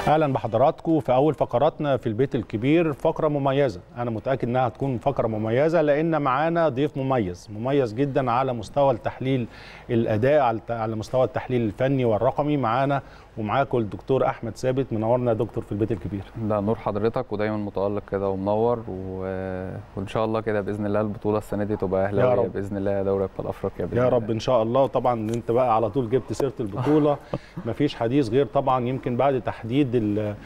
اهلا بحضراتكم في اول فقراتنا في البيت الكبير فقره مميزه انا متاكد انها هتكون فقره مميزه لان معانا ضيف مميز مميز جدا على مستوى التحليل الاداء على مستوى التحليل الفني والرقمي معانا ومعاكم الدكتور احمد ثابت منورنا يا دكتور في البيت الكبير لا نور حضرتك ودايما متالق كده ومنور و... وان شاء الله كده باذن الله البطوله السنه دي تبقى اهلاويه باذن الله دوري ابطال افريقيا يا رب ان شاء الله طبعا انت بقى على طول جبت سيره البطوله مفيش حديث غير طبعا يمكن بعد تحديد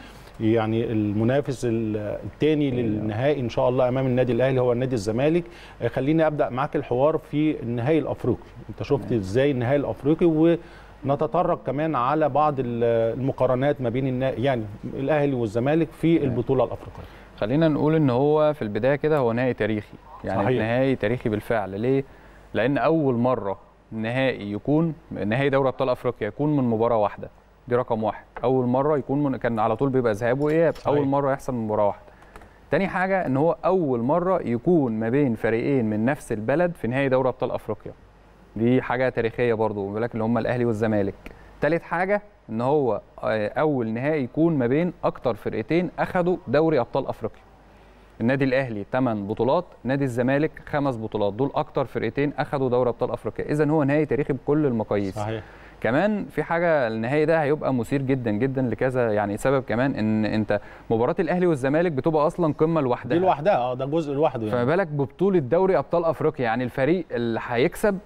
يعني المنافس الثاني للنهائي ان شاء الله امام النادي الاهلي هو النادي الزمالك خليني ابدا معاك الحوار في النهائي الافريقي انت شفت ازاي النهائي الافريقي ونتطرق كمان على بعض المقارنات ما بين يعني الاهلي والزمالك في البطوله الافريقيه خلينا نقول ان هو في البدايه كده هو نهائي تاريخي يعني صحيح. نهائي تاريخي بالفعل ليه لان اول مره نهائي يكون نهائي دوري ابطال افريقيا يكون من مباراه واحده دي رقم واحد اول مره يكون من كان على طول بيبقى ذهاب واياب اول مره يحصل من مباراه واحده تاني حاجه ان هو اول مره يكون ما بين فريقين من نفس البلد في نهائي دوري ابطال افريقيا دي حاجه تاريخيه برضو بالك اللي هم الاهلي والزمالك تالت حاجه ان هو اول نهائي يكون ما بين اكتر فرقتين اخذوا دوري ابطال افريقيا النادي الاهلي 8 بطولات نادي الزمالك خمس بطولات دول اكتر فرقتين اخذوا دوري ابطال افريقيا اذا هو نهائي تاريخي بكل المقاييس صحيح كمان في حاجه النهائي ده هيبقى مثير جدا جدا لكذا يعني سبب كمان ان انت مباراه الاهلي والزمالك بتبقى اصلا قمه لوحدها دي لوحدها اه ده جزء لوحده يعني فما بالك ببطوله دوري ابطال افريقيا يعني الفريق اللي هيكسب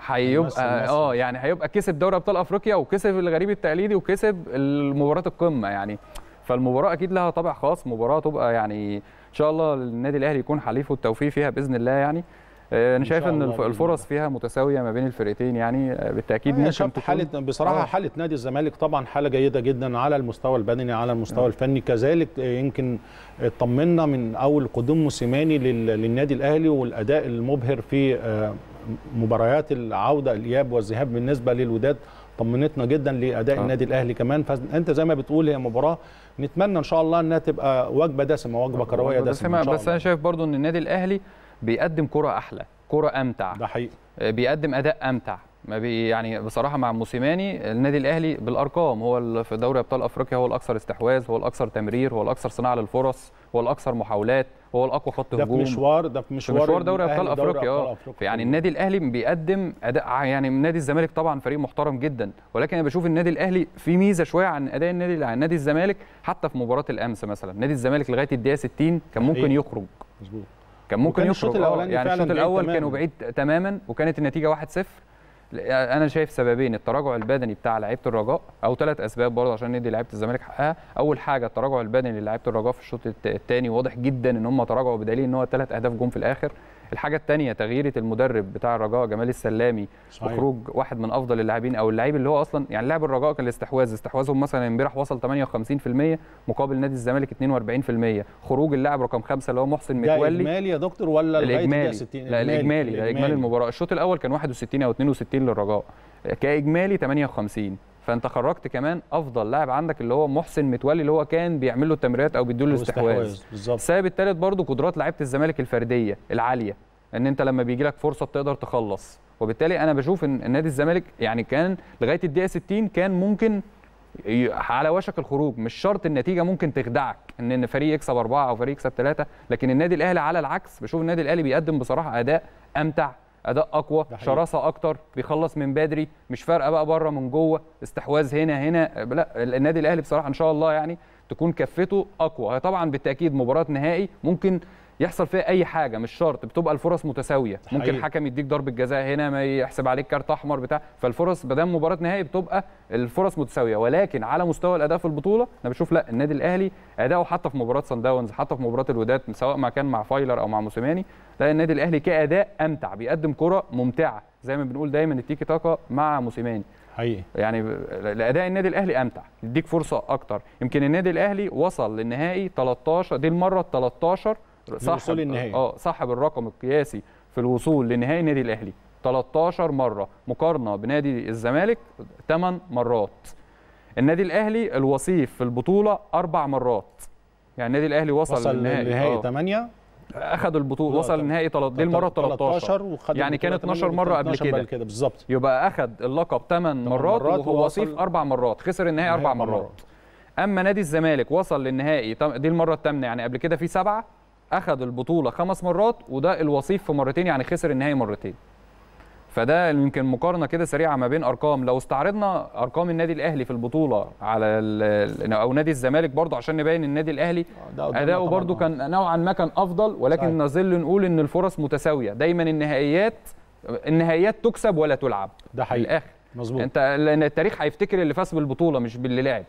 هيبقى اه يعني هيبقى كسب دوري ابطال افريقيا وكسب الغريب التقليدي وكسب مباراه القمه يعني فالمباراه اكيد لها طابع خاص مباراه تبقى يعني ان شاء الله النادي الاهلي يكون حليفه التوفيق فيها باذن الله يعني انا شايف ان الفرص فيها متساويه ما بين الفرقتين يعني بالتاكيد ممكن شفت حاله بصراحه آه. حاله نادي الزمالك طبعا حاله جيده جدا على المستوى البدني على المستوى آه. الفني كذلك يمكن اطمنا من اول قدوم موسيماني للنادي الاهلي والاداء المبهر في مباريات العوده الاياب والذهاب بالنسبه للوداد طمنتنا جدا لاداء آه. النادي الاهلي كمان فانت زي ما بتقول هي مباراه نتمنى ان شاء الله انها تبقى وجبه دسمه وجبه كرويه دسمه بس انا شايف برضو ان النادي الاهلي بيقدم كرة احلى كرة امتع ده حقيقي بيقدم اداء امتع ما بي يعني بصراحه مع موسيماني النادي الاهلي بالارقام هو في دوري ابطال افريقيا هو الاكثر استحواذ هو الاكثر تمرير هو الاكثر صناعه للفرص هو الاكثر محاولات هو الاقوى خط هجوم ده في مشوار ده في مشوار, مشوار دوري ابطال افريقيا اه يعني النادي الاهلي بيقدم اداء يعني نادي الزمالك طبعا فريق محترم جدا ولكن انا بشوف النادي الاهلي في ميزه شويه عن اداء النادي عن نادي الزمالك حتى في مباراه الامس مثلا نادي الزمالك لغايه الدقيقه 60 كان ممكن يخرج مظبوط كان ممكن يخرج الشوط الاولاني يعني الشوط الاول كانوا بعيد تماما وكانت النتيجه 1-0 انا شايف سببين التراجع البدني بتاع لعيبه الرجاء او ثلاث اسباب برضه عشان ندي لعيبه الزمالك حقها اول حاجه التراجع البدني للعيبه الرجاء في الشوط الثاني واضح جدا ان هم تراجعوا بدليل ان هو ثلاث اهداف جم في الاخر الحاجه الثانيه تغييره المدرب بتاع الرجاء جمال السلامي صحيح. وخروج واحد من افضل اللاعبين او اللعيب اللي هو اصلا يعني لاعب الرجاء كان الاستحواذ استحواذهم مثلا امبارح وصل 58% مقابل نادي الزمالك 42% خروج اللاعب رقم خمسة اللي هو محسن متولي ده اجمالي يا دكتور ولا الاجمالي 60 لا الاجمالي ده اجمالي المباراه الشوط الاول كان 61 او 62 للرجاء كاجمالي 58 فانت خرجت كمان افضل لاعب عندك اللي هو محسن متولي اللي هو كان بيعمل له التمريرات او بيديله الاستحواذ السبب الثالث برضه قدرات لعيبه الزمالك الفرديه العاليه ان انت لما بيجي لك فرصه بتقدر تخلص وبالتالي انا بشوف ان نادي الزمالك يعني كان لغايه الدقيقه 60 كان ممكن على وشك الخروج مش شرط النتيجه ممكن تخدعك ان ان فريق يكسب اربعه او فريق يكسب ثلاثه لكن النادي الاهلي على العكس بشوف النادي الاهلي بيقدم بصراحه اداء امتع اداء اقوى شراسه اكتر بيخلص من بدري مش فارقه بقى بره من جوه استحواذ هنا هنا لا النادي الاهلي بصراحه ان شاء الله يعني تكون كفته اقوى طبعا بالتاكيد مباراه نهائي ممكن يحصل فيها اي حاجه مش شرط بتبقى الفرص متساويه ممكن حقيقي. الحكم يديك ضربه جزاء هنا ما يحسب عليك كارت احمر بتاع فالفرص ما دام مباراه نهائي بتبقى الفرص متساويه ولكن على مستوى الاداء في البطوله انا بشوف لا النادي الاهلي اداؤه حتى في مباراه سان داونز حتى في مباراه الوداد سواء ما كان مع فايلر او مع موسيماني لا النادي الاهلي كاداء امتع بيقدم كره ممتعه زي ما بنقول دايما التيكي تاكا مع موسيماني حقيقي يعني الاداء النادي الاهلي امتع يديك فرصه اكتر يمكن النادي الاهلي وصل للنهائي 13 دي المره ال 13 صاحب النهائي اه صاحب الرقم القياسي في الوصول لنهائي النادي الاهلي 13 مره مقارنه بنادي الزمالك 8 مرات النادي الاهلي الوصيف في البطوله اربع مرات يعني النادي الاهلي وصل, وصل للنهائي للنهائي 8 اخذ البطوله وصل للنهائي تلت... دي المره 13 وخد يعني كان 12 مره قبل كده كده بالظبط يبقى اخذ اللقب 8 مرات مرات وهو ووصل وصيف اربع مرات خسر النهائي اربع مرات اما نادي الزمالك وصل للنهائي دي المره الثامنه يعني قبل كده في سبعه اخذ البطوله خمس مرات وده الوصيف في مرتين يعني خسر النهائي مرتين فده يمكن مقارنه كده سريعه ما بين ارقام لو استعرضنا ارقام النادي الاهلي في البطوله على او نادي الزمالك برضه عشان نبين النادي الاهلي اداؤه برضه كان نوعا ما كان افضل ولكن نظل نقول ان الفرص متساويه دايما النهائيات النهائيات تكسب ولا تلعب ده حقيقي الاخر مظبوط انت لان التاريخ هيفتكر اللي فاز بالبطوله مش باللي لعب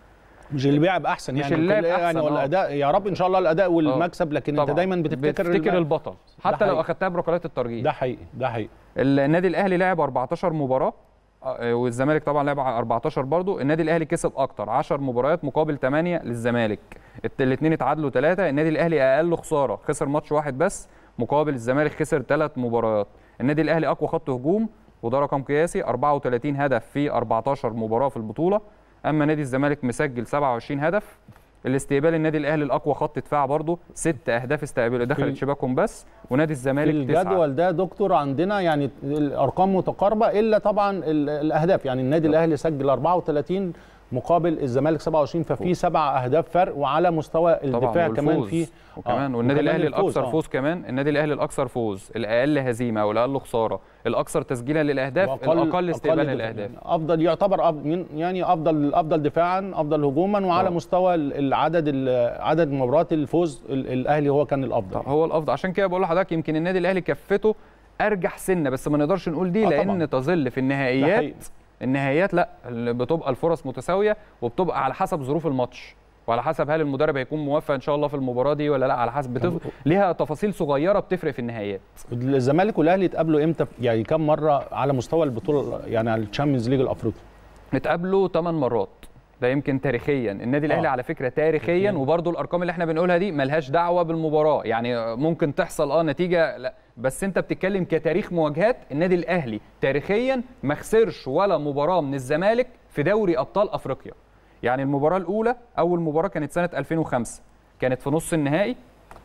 مش اللي بيلعب احسن مش يعني اللي لعب يعني أحسن، آه. والاداء يا رب ان شاء الله الاداء والمكسب لكن انت طبعاً. دايما بتفتكر بتفتكر الم- البطل حتى لو حقيقي. اخدتها بركلات الترجيح ده حقيقي ده حقيقي النادي الاهلي لعب 14 مباراه آه، والزمالك طبعا لعب 14 برضه النادي الاهلي كسب اكتر 10 مباريات مقابل 8 للزمالك الاثنين اتعادلوا ثلاثه النادي الاهلي اقل خساره خسر ماتش واحد بس مقابل الزمالك خسر ثلاث مباريات النادي الاهلي اقوى خط هجوم وده رقم قياسي 34 هدف في 14 مباراه في البطوله اما نادي الزمالك مسجل 27 هدف الاستقبال النادي الاهلي الاقوى خط دفاع برضه ست اهداف استقبلوا دخلت ال- شباكهم بس ونادي في الزمالك تسعه الجدول ده دكتور عندنا يعني الارقام متقاربه الا طبعا ال- الاهداف يعني النادي الاهلي سجل 34 مقابل الزمالك 27 ففي سبع اهداف فرق وعلى مستوى الدفاع طبعا كمان والفوز. في وكمان آه، والنادي وكمان الاهلي الفوز، الاكثر آه. فوز كمان النادي الاهلي الاكثر فوز الاقل هزيمه او الاقل خساره الاكثر تسجيلا للاهداف وأقل- الاقل استقبال أقل للاهداف دفاع. افضل يعتبر أف- من- يعني افضل افضل دفاعا افضل هجوما وعلى آه. مستوى ال- العدد ال- عدد مباريات الفوز ال- الاهلي هو كان الافضل هو الافضل عشان كده بقول لحضرتك يمكن النادي الاهلي كفته ارجح سنه بس ما نقدرش نقول دي آه لان طبعاً. تظل في ده حقيقي. النهائيات النهائيات لا اللي بتبقى الفرص متساويه وبتبقى على حسب ظروف الماتش وعلى حسب هل المدرب هيكون موفق ان شاء الله في المباراه دي ولا لا على حسب بتف... ليها تفاصيل صغيره بتفرق في النهائيات الزمالك والاهلي اتقابلوا امتى يعني كم مره على مستوى البطوله يعني على الشامبيونز ليج الافريقي اتقابلوا 8 مرات ده يمكن تاريخيا النادي الاهلي آه. على فكره تاريخيا وبرده الارقام اللي احنا بنقولها دي ملهاش دعوه بالمباراه يعني ممكن تحصل اه نتيجه لا بس انت بتتكلم كتاريخ مواجهات النادي الاهلي تاريخيا ما خسرش ولا مباراه من الزمالك في دوري ابطال افريقيا يعني المباراه الاولى اول مباراه كانت سنه 2005 كانت في نص النهائي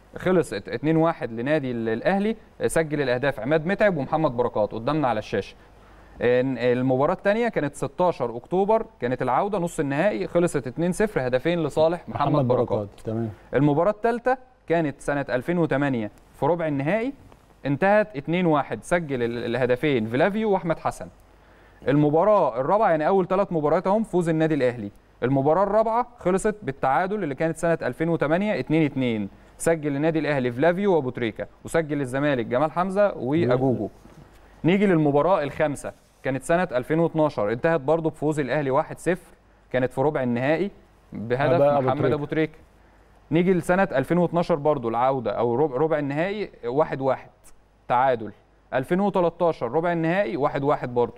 خلصت 2-1 لنادي الاهلي سجل الاهداف عماد متعب ومحمد بركات قدامنا على الشاشه إن المباراة الثانية كانت 16 أكتوبر كانت العودة نص النهائي خلصت 2-0 هدفين لصالح محمد, محمد بركات. تمام المباراة الثالثة كانت سنة 2008 في ربع النهائي انتهت 2-1 سجل ال- الهدفين فلافيو وأحمد حسن المباراة الرابعة يعني أول ثلاث مباريات هم فوز النادي الأهلي المباراة الرابعة خلصت بالتعادل اللي كانت سنة 2008 2-2 سجل النادي الأهلي فلافيو وأبو تريكة وسجل الزمالك جمال حمزة وأجوجو نيجي للمباراة الخامسة كانت سنة 2012 انتهت برضه بفوز الأهلي 1-0 كانت في ربع النهائي بهدف أبا أبو محمد تريكة. أبو تريكة نيجي لسنة 2012 برضه العودة أو ربع, ربع النهائي 1-1 تعادل 2013 ربع النهائي 1-1 برضه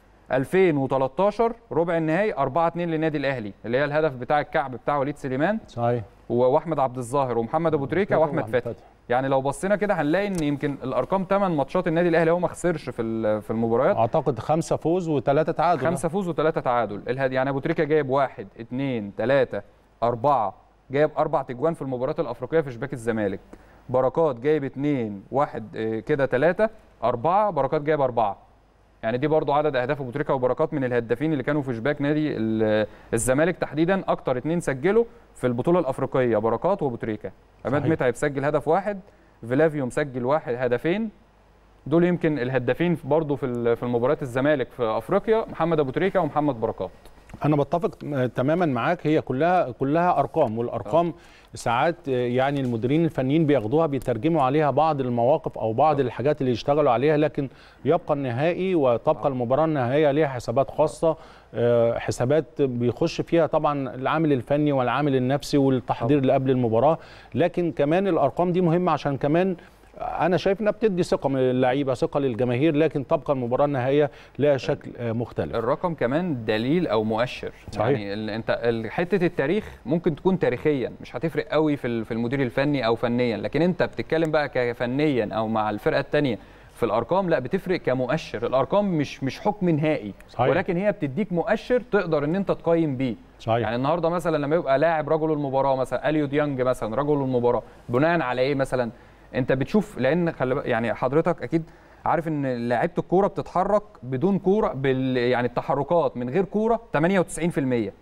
2013 ربع النهائي 4-2 للنادي الأهلي اللي هي الهدف بتاع الكعب بتاع وليد سليمان صحيح واحمد عبد الظاهر ومحمد ابو تريكه واحمد فتحي يعني لو بصينا كده هنلاقي ان يمكن الارقام 8 ماتشات النادي الاهلي هو ما خسرش في ال- في المباريات اعتقد خمسه فوز وثلاثه تعادل خمسه فوز وثلاثه تعادل الهد- يعني ابو تريكه جايب واحد اثنين ثلاثه اربعه جايب اربع تجوان في المباريات الافريقيه في شباك الزمالك بركات جايب اثنين واحد آه، كده ثلاثه اربعه بركات جايب اربعه يعني دي برضو عدد اهداف ابو تريكه وبركات من الهدافين اللي كانوا في شباك نادي ال- الزمالك تحديدا اكتر اثنين سجلوا في البطوله الافريقيه بركات وابو تريكه عماد صحيح. متعب سجل هدف واحد فيلافيو مسجل واحد هدفين دول يمكن الهدافين برضو في ال- في المباريات الزمالك في افريقيا محمد ابو تريكه ومحمد بركات انا بتفق تماما معاك هي كلها كلها ارقام والارقام ساعات يعني المديرين الفنيين بياخدوها بيترجموا عليها بعض المواقف او بعض الحاجات اللي يشتغلوا عليها لكن يبقى النهائي وتبقى المباراه النهائيه ليها حسابات خاصه آه، حسابات بيخش فيها طبعا العامل الفني والعامل النفسي والتحضير اللي قبل المباراه لكن كمان الارقام دي مهمه عشان كمان انا شايف انها بتدي ثقه من اللعيبه ثقه للجماهير لكن تبقى المباراه النهائيه لها شكل آه، مختلف الرقم كمان دليل او مؤشر صحيح. يعني ال- انت ال- حته التاريخ ممكن تكون تاريخيا مش هتفرق قوي في ال- في المدير الفني او فنيا لكن انت بتتكلم بقى كفنيا او مع الفرقه الثانيه في الارقام لا بتفرق كمؤشر الارقام مش مش حكم نهائي صحيح. ولكن هي بتديك مؤشر تقدر ان انت تقيم بيه صحيح. يعني النهارده مثلا لما يبقى لاعب رجل المباراه مثلا اليو ديانج مثلا رجل المباراه بناء على ايه مثلا انت بتشوف لان خلي بالك- يعني حضرتك اكيد عارف ان لعيبه الكوره بتتحرك بدون كوره بال يعني التحركات من غير كوره 98%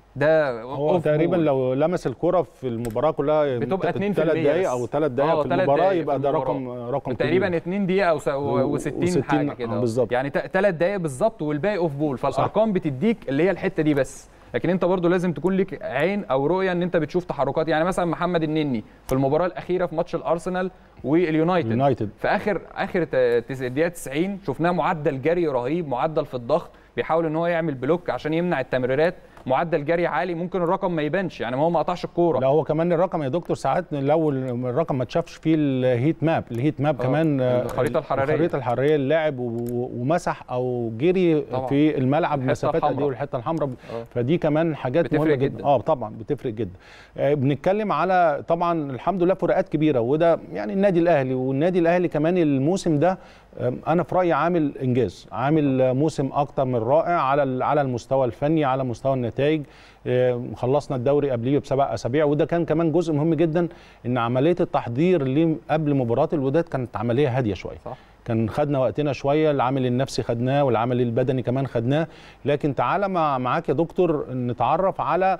ده هو تقريبا لو لمس الكره في المباراه كلها بتبقى 2% ثلاث دقائق او ثلاث دقائق في المباراه يبقى ده رقم رقم تقريبا 2 دقيقه او و60 حاجه كده بالظبط يعني ثلاث دقائق بالظبط والباقي اوف بول فالارقام بتديك اللي هي الحته دي بس لكن انت برضو لازم تكون ليك عين او رؤيه ان انت بتشوف تحركات يعني مثلا محمد النني في المباراه الاخيره في ماتش الارسنال واليونايتد يونايتد في اخر اخر الدقيقه 90 شفناه معدل جري رهيب معدل في الضغط بيحاول ان هو يعمل بلوك عشان يمنع التمريرات معدل جري عالي ممكن الرقم ما يبانش يعني هو ما قطعش الكوره لا هو كمان الرقم يا دكتور ساعات لو الرقم ما اتشافش فيه الهيت ماب الهيت ماب كمان الخريطه الحراريه الخريطه الحراريه اللاعب ومسح او جري طبعا. في الملعب مسافات قد ايه والحته الحمراء فدي كمان حاجات مهمه جدا. جدا اه طبعا بتفرق جدا آه بنتكلم على طبعا الحمد لله فروقات كبيره وده يعني النادي الاهلي والنادي الاهلي كمان الموسم ده انا في رايي عامل انجاز عامل موسم اكتر من رائع على على المستوى الفني على مستوى النتائج خلصنا الدوري قبليه بسبع اسابيع وده كان كمان جزء مهم جدا ان عمليه التحضير اللي قبل مباراه الوداد كانت عمليه هاديه شويه صح. كان خدنا وقتنا شويه العامل النفسي خدناه والعامل البدني كمان خدناه لكن تعالى مع معاك يا دكتور نتعرف على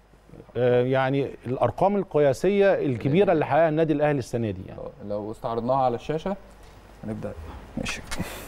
يعني الارقام القياسيه الكبيره اللي حققها النادي الاهلي السنه دي يعني. لو استعرضناها على الشاشه هنبدا ماشي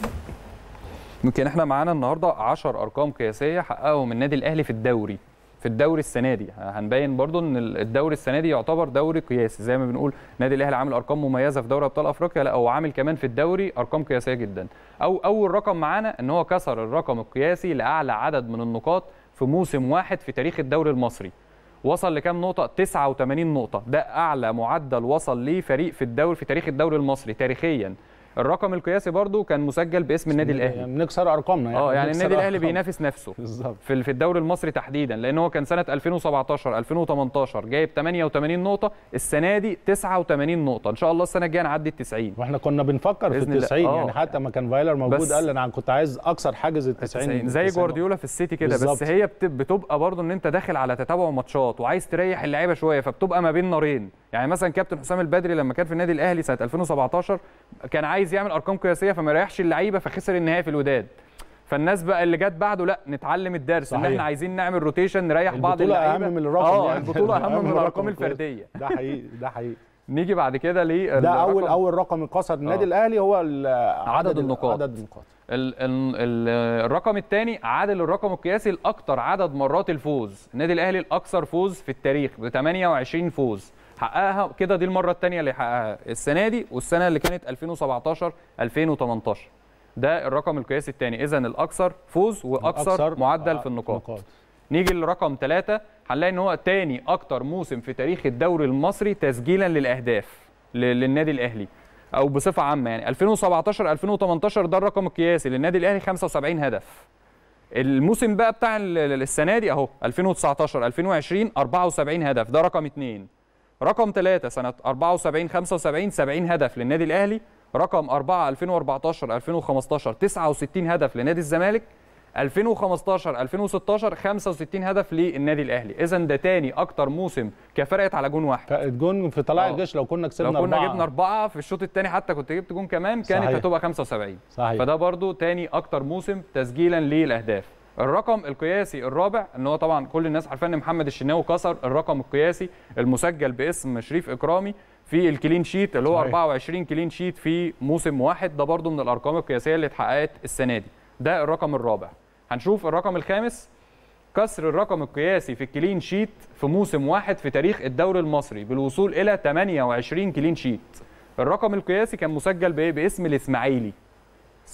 يمكن احنا معانا النهارده 10 ارقام قياسيه حققهم النادي الاهلي في الدوري في الدوري السنه دي هنبين برضو ان الدوري السنه دي يعتبر دوري قياسي زي ما بنقول النادي الاهلي عامل ارقام مميزه في دوري ابطال افريقيا لا هو عامل كمان في الدوري ارقام قياسيه جدا او اول رقم معانا ان هو كسر الرقم القياسي لاعلى عدد من النقاط في موسم واحد في تاريخ الدوري المصري وصل لكام نقطة؟ 89 نقطة، ده أعلى معدل وصل ليه فريق في الدوري في تاريخ الدوري المصري تاريخيا. الرقم القياسي برضو كان مسجل باسم النادي الاهلي يعني بنكسر ارقامنا اه يعني النادي الاهلي بينافس نفسه بالظبط في في الدوري المصري تحديدا لان هو كان سنه 2017 2018 جايب 88 نقطه السنه دي 89 نقطه ان شاء الله السنه الجايه نعدي ال 90 واحنا كنا بنفكر في ال 90 يعني حتى ما كان فايلر موجود قال انا كنت عايز اكسر حاجز ال 90 زي جوارديولا في السيتي كده بس هي بتبقى برضو ان انت داخل على تتابع ماتشات وعايز تريح اللعيبه شويه فبتبقى ما بين نارين يعني مثلا كابتن حسام البدري لما كان في النادي الاهلي سنه 2017 كان عايز يعمل ارقام قياسيه فما ريحش اللعيبه فخسر النهائي في الوداد فالناس بقى اللي جت بعده لا نتعلم الدرس صحيح. ان احنا عايزين نعمل روتيشن نريح بعض اللعيبه البطوله اهم من الرقم اه يعني. البطوله اهم من الارقام الفرديه ده حقيقي ده حقيقي نيجي بعد كده ليه ده اول اول رقم انكسر النادي الاهلي هو عدد النقاط عدد النقاط ال ال الرقم الثاني عادل الرقم القياسي الاكثر عدد مرات الفوز النادي الاهلي الاكثر فوز في التاريخ ب 28 فوز حققها كده دي المره الثانيه اللي حققها السنه دي والسنه اللي كانت 2017 2018 ده الرقم القياسي الثاني اذا الاكثر فوز واكثر معدل في النقاط نقاط. نيجي لرقم ثلاثة هنلاقي ان هو تاني اكتر موسم في تاريخ الدوري المصري تسجيلا للاهداف للنادي الاهلي او بصفه عامه يعني 2017 2018 ده الرقم القياسي للنادي الاهلي 75 هدف الموسم بقى بتاع السنه دي اهو 2019 2020 74 هدف ده رقم اثنين رقم ثلاثة سنة 74 75 70 هدف للنادي الأهلي رقم 4 2014 2015 69 هدف لنادي الزمالك 2015 2016 65 هدف للنادي الاهلي اذا ده تاني اكتر موسم كفرقت على جون واحد الجون في طلائع الجيش لو كنا كسبنا لو كنا أربعة. جبنا اربعه في الشوط الثاني حتى كنت جبت جون كمان كانت صحيح. هتبقى 75 صحيح. فده برضو تاني اكتر موسم تسجيلا للاهداف الرقم القياسي الرابع ان هو طبعا كل الناس عارفه ان محمد الشناوي كسر الرقم القياسي المسجل باسم شريف اكرامي في الكلين شيت اللي هو صحيح. 24 كلين شيت في موسم واحد ده برضو من الارقام القياسيه اللي اتحققت السنه دي ده الرقم الرابع هنشوف الرقم الخامس كسر الرقم القياسي في الكلين شيت في موسم واحد في تاريخ الدوري المصري بالوصول الى 28 كلين شيت الرقم القياسي كان مسجل بايه باسم الاسماعيلي س-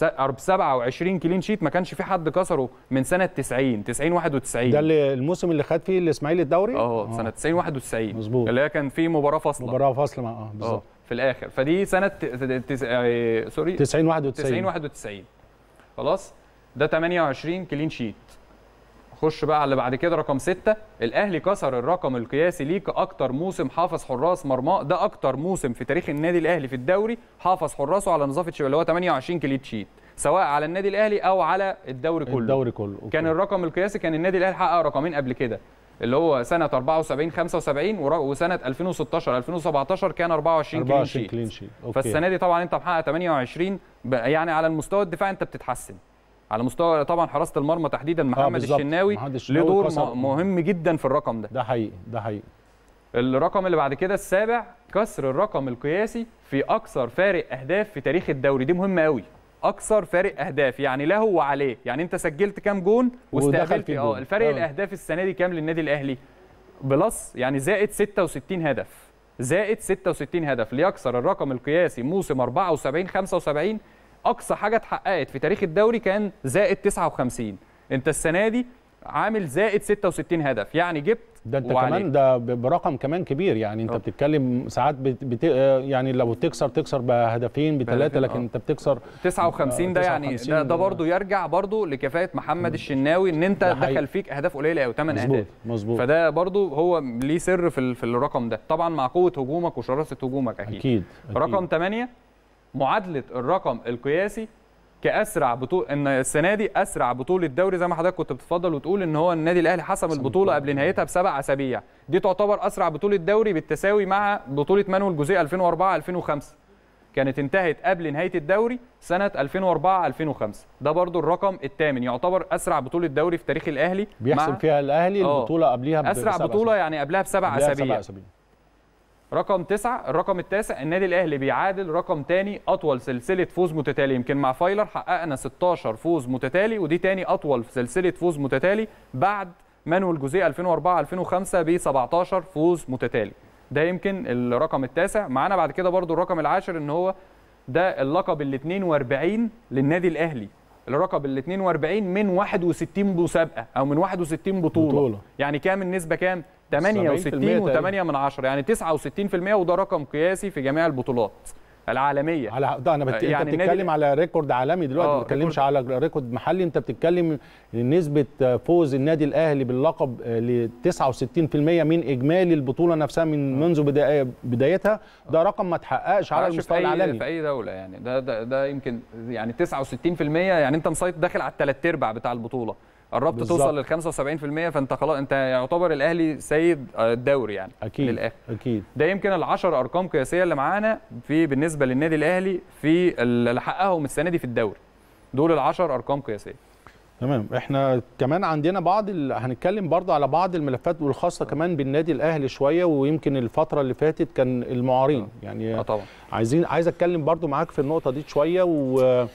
27 كلين شيت ما كانش في حد كسره من سنه 90 90 91 ده اللي الموسم اللي خد فيه الاسماعيلي الدوري اه سنه 90 91 مظبوط. اللي هي كان في مباراه فاصله مباراه فاصله مع اه اه بالظبط في الاخر فدي سنه ت- ت- تس- آه، سوري 90 91 90 91 خلاص ده 28 كلين شيت خش بقى على اللي بعد كده رقم 6 الاهلي كسر الرقم القياسي ليه كاكتر موسم حافظ حراس مرمى ده اكتر موسم في تاريخ النادي الاهلي في الدوري حافظ حراسه على نظافه شباب اللي هو 28 كلين شيت سواء على النادي الاهلي او على الدوري كله الدوري كله أوكي. كان الرقم القياسي كان النادي الاهلي حقق رقمين قبل كده اللي هو سنه 74 75 ور- وسنه 2016 2017 كان 24 كلين 24 شيت كلين شيت أوكي. فالسنه دي طبعا انت محقق 28 ب- يعني على المستوى الدفاعي انت بتتحسن على مستوى طبعا حراسه المرمى تحديدا محمد بالظبط. الشناوي محمد له الشناوي دور كسر- م- مهم جدا في الرقم ده ده حقيقي ده حقيقي الرقم اللي بعد كده السابع كسر الرقم القياسي في اكثر فارق اهداف في تاريخ الدوري دي مهمه قوي اكثر فارق اهداف يعني له وعليه يعني انت سجلت كام جون ودخل واستقبلت فيه اه جون. الفارق آه. الاهداف السنه دي كام للنادي الاهلي بلس يعني زائد 66 هدف زائد 66 هدف ليكسر الرقم القياسي موسم 74 75 اقصى حاجه اتحققت في تاريخ الدوري كان زائد 59 انت السنه دي عامل زائد 66 هدف يعني جبت ده انت وعليه. كمان ده ب- برقم كمان كبير يعني انت آه. بتتكلم ساعات بت... بت... يعني لو تكسر تكسر بهدفين بثلاثه بهدفين، لكن آه. انت بتكسر 59 ده يعني 59 ده, ده برضه يرجع برضه لكفاءه محمد الشناوي ان انت ده حقيقي. دخل فيك اهداف قليله قوي 8 مظبوط اهداف مظبوط فده برضه هو ليه سر في ال- في الرقم ده طبعا مع قوه هجومك وشراسه هجومك اكيد, اكيد, أكيد. رقم 8 معادله الرقم القياسي كاسرع بطوله ان السنه دي اسرع بطوله دوري زي ما حضرتك كنت بتفضل وتقول ان هو النادي الاهلي حسم البطوله البطولة. قبل نهايتها بسبع اسابيع دي تعتبر اسرع بطوله دوري بالتساوي مع بطوله مانويل جوزيه 2004 2005 كانت انتهت قبل نهايه الدوري سنه 2004 2005 ده برضو الرقم الثامن يعتبر اسرع بطوله دوري في تاريخ الاهلي بيحسب مع فيها الاهلي آه. البطوله قبليها ب- اسرع بسبع بطوله يعني قبلها بسبع قبلها اسابيع بسبع اسابيع رقم تسعة الرقم التاسع النادي الاهلي بيعادل رقم تاني اطول سلسله فوز متتالي يمكن مع فايلر حققنا 16 فوز متتالي ودي تاني اطول سلسله فوز متتالي بعد مانويل جوزيه 2004 2005 ب 17 فوز متتالي ده يمكن الرقم التاسع معانا بعد كده برضو الرقم العاشر ان هو ده اللقب ال 42 للنادي الاهلي الرقم ال 42 من 61 مسابقه او من 61 بطوله, بطولة. يعني كام النسبه كام 68 تقريباً. و8 من 10 يعني 69% وده رقم قياسي في جميع البطولات العالميه على ده انا بت... يعني يعني انت النادي بتتكلم على ريكورد عالمي دلوقتي آه، ما بتتكلمش على ريكورد محلي انت بتتكلم إن نسبه فوز النادي الاهلي باللقب ل 69% من اجمالي البطوله نفسها من منذ بداية بدايتها ده رقم ما اتحققش على معرفش المستوى في أي العالمي في اي دوله يعني ده ده, ده يمكن يعني 69% يعني انت مسيطر داخل على الثلاث ارباع بتاع البطوله قربت بالظبط. توصل لل 75% فانت خلاص انت يعتبر الاهلي سيد الدوري يعني اكيد للاخر اكيد ده يمكن العشر ارقام قياسيه اللي معانا في بالنسبه للنادي الاهلي في اللي حققهم السنه دي في الدوري دول العشر ارقام قياسيه تمام احنا كمان عندنا بعض ال... هنتكلم برضه على بعض الملفات والخاصه كمان بالنادي الاهلي شويه ويمكن الفتره اللي فاتت كان المعارين يعني اه طبعا عايزين عايز اتكلم برضو معاك في النقطه دي شويه و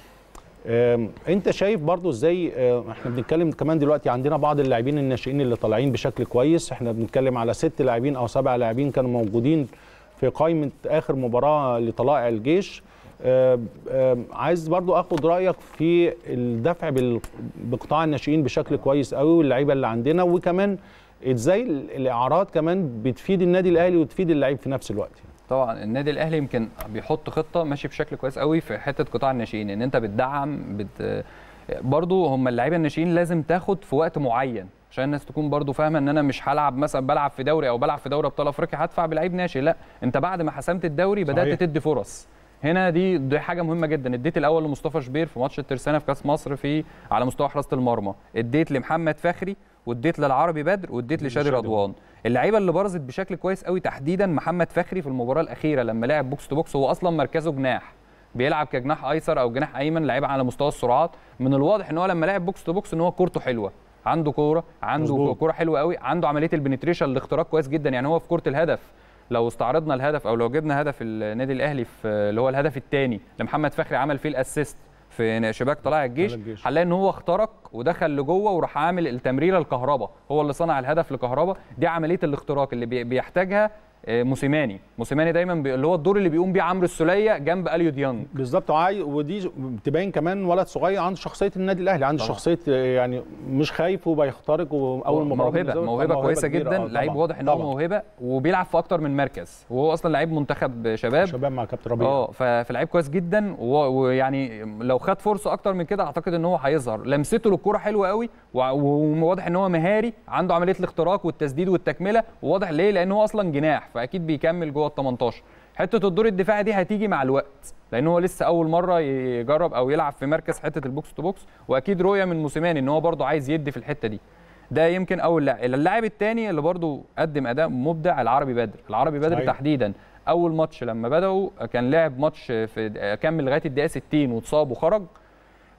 آم، انت شايف برضو ازاي آه، احنا بنتكلم كمان دلوقتي عندنا بعض اللاعبين الناشئين اللي طالعين بشكل كويس احنا بنتكلم على ست لاعبين او سبع لاعبين كانوا موجودين في قائمه اخر مباراه لطلائع الجيش آم، آم، عايز برضو اخد رايك في الدفع بال- بقطاع الناشئين بشكل كويس قوي واللعيبه اللي عندنا وكمان ازاي ال- الاعارات كمان بتفيد النادي الاهلي وتفيد اللعيب في نفس الوقت طبعا النادي الاهلي يمكن بيحط خطه ماشي بشكل كويس قوي في حته قطاع الناشئين ان انت بتدعم بت... برضو هم اللعيبه الناشئين لازم تاخد في وقت معين عشان الناس تكون برضو فاهمه ان انا مش هلعب مثلا بلعب في دوري او بلعب في دوري ابطال افريقيا هدفع بلعيب ناشئ لا انت بعد ما حسمت الدوري بدات صحيح. تدي فرص هنا دي دي حاجه مهمه جدا اديت الاول لمصطفى شبير في ماتش الترسانه في كاس مصر في على مستوى حراسه المرمى اديت لمحمد فخري واديت للعربي بدر واديت لشادي لشادي رضوان اللعيبه اللي برزت بشكل كويس قوي تحديدا محمد فخري في المباراه الاخيره لما لعب بوكس تو بوكس هو اصلا مركزه جناح بيلعب كجناح ايسر او جناح ايمن لعيب على مستوى السرعات من الواضح ان هو لما لعب بوكس تو بوكس ان هو كورته حلوه عنده كوره عنده مظبوط. كوره حلوه قوي عنده عمليه البنتريشن الاختراق كويس جدا يعني هو في كوره الهدف لو استعرضنا الهدف او لو جبنا هدف النادي الاهلي في اللي هو الهدف الثاني لمحمد فخري عمل فيه الاسيست في شباك طلائع الجيش طلائع الجيش. هنلاقي ان هو اخترق ودخل لجوه وراح عامل التمريره الكهرباء هو اللي صنع الهدف لكهرباء دي عمليه الاختراق اللي بي- بيحتاجها آه، موسيماني موسيماني دايما بي... اللي هو الدور اللي بيقوم بيه عمرو السوليه جنب اليو ديانج بالظبط وعاي- ودي تبين كمان ولد صغير عنده شخصيه النادي الاهلي عنده طبعا. شخصيه آه، يعني مش خايف وبيخترق واول مباراه موهبه بالنسبة له موهبه كان كويسه كبيرة. جدا آه، لعيب طبعاً، واضح ان هو طبعاً. موهبه وبيلعب في اكتر من مركز وهو اصلا لعيب منتخب شباب شباب مع كابتن ربيع اه ف- فلعيب كويس جدا و- ويعني لو خد فرصه اكتر من كده اعتقد ان هو هيظهر لمسته للكوره حلوه قوي وع- وواضح ان هو مهاري عنده عمليه الاختراق والتسديد والتكمله وواضح ليه لان هو اصلا جناح فاكيد بيكمل جوه ال 18 حته الدور الدفاعي دي هتيجي مع الوقت لان هو لسه اول مره يجرب او يلعب في مركز حته البوكس تو بوكس واكيد رؤيه من موسيماني ان هو برضه عايز يدي في الحته دي ده يمكن اول لاعب اللاعب الثاني اللي برضه قدم اداء مبدع العربي بدر العربي بدر صحيح. تحديدا اول ماتش لما بداوا كان لعب ماتش في كمل لغايه الدقيقه 60 واتصاب وخرج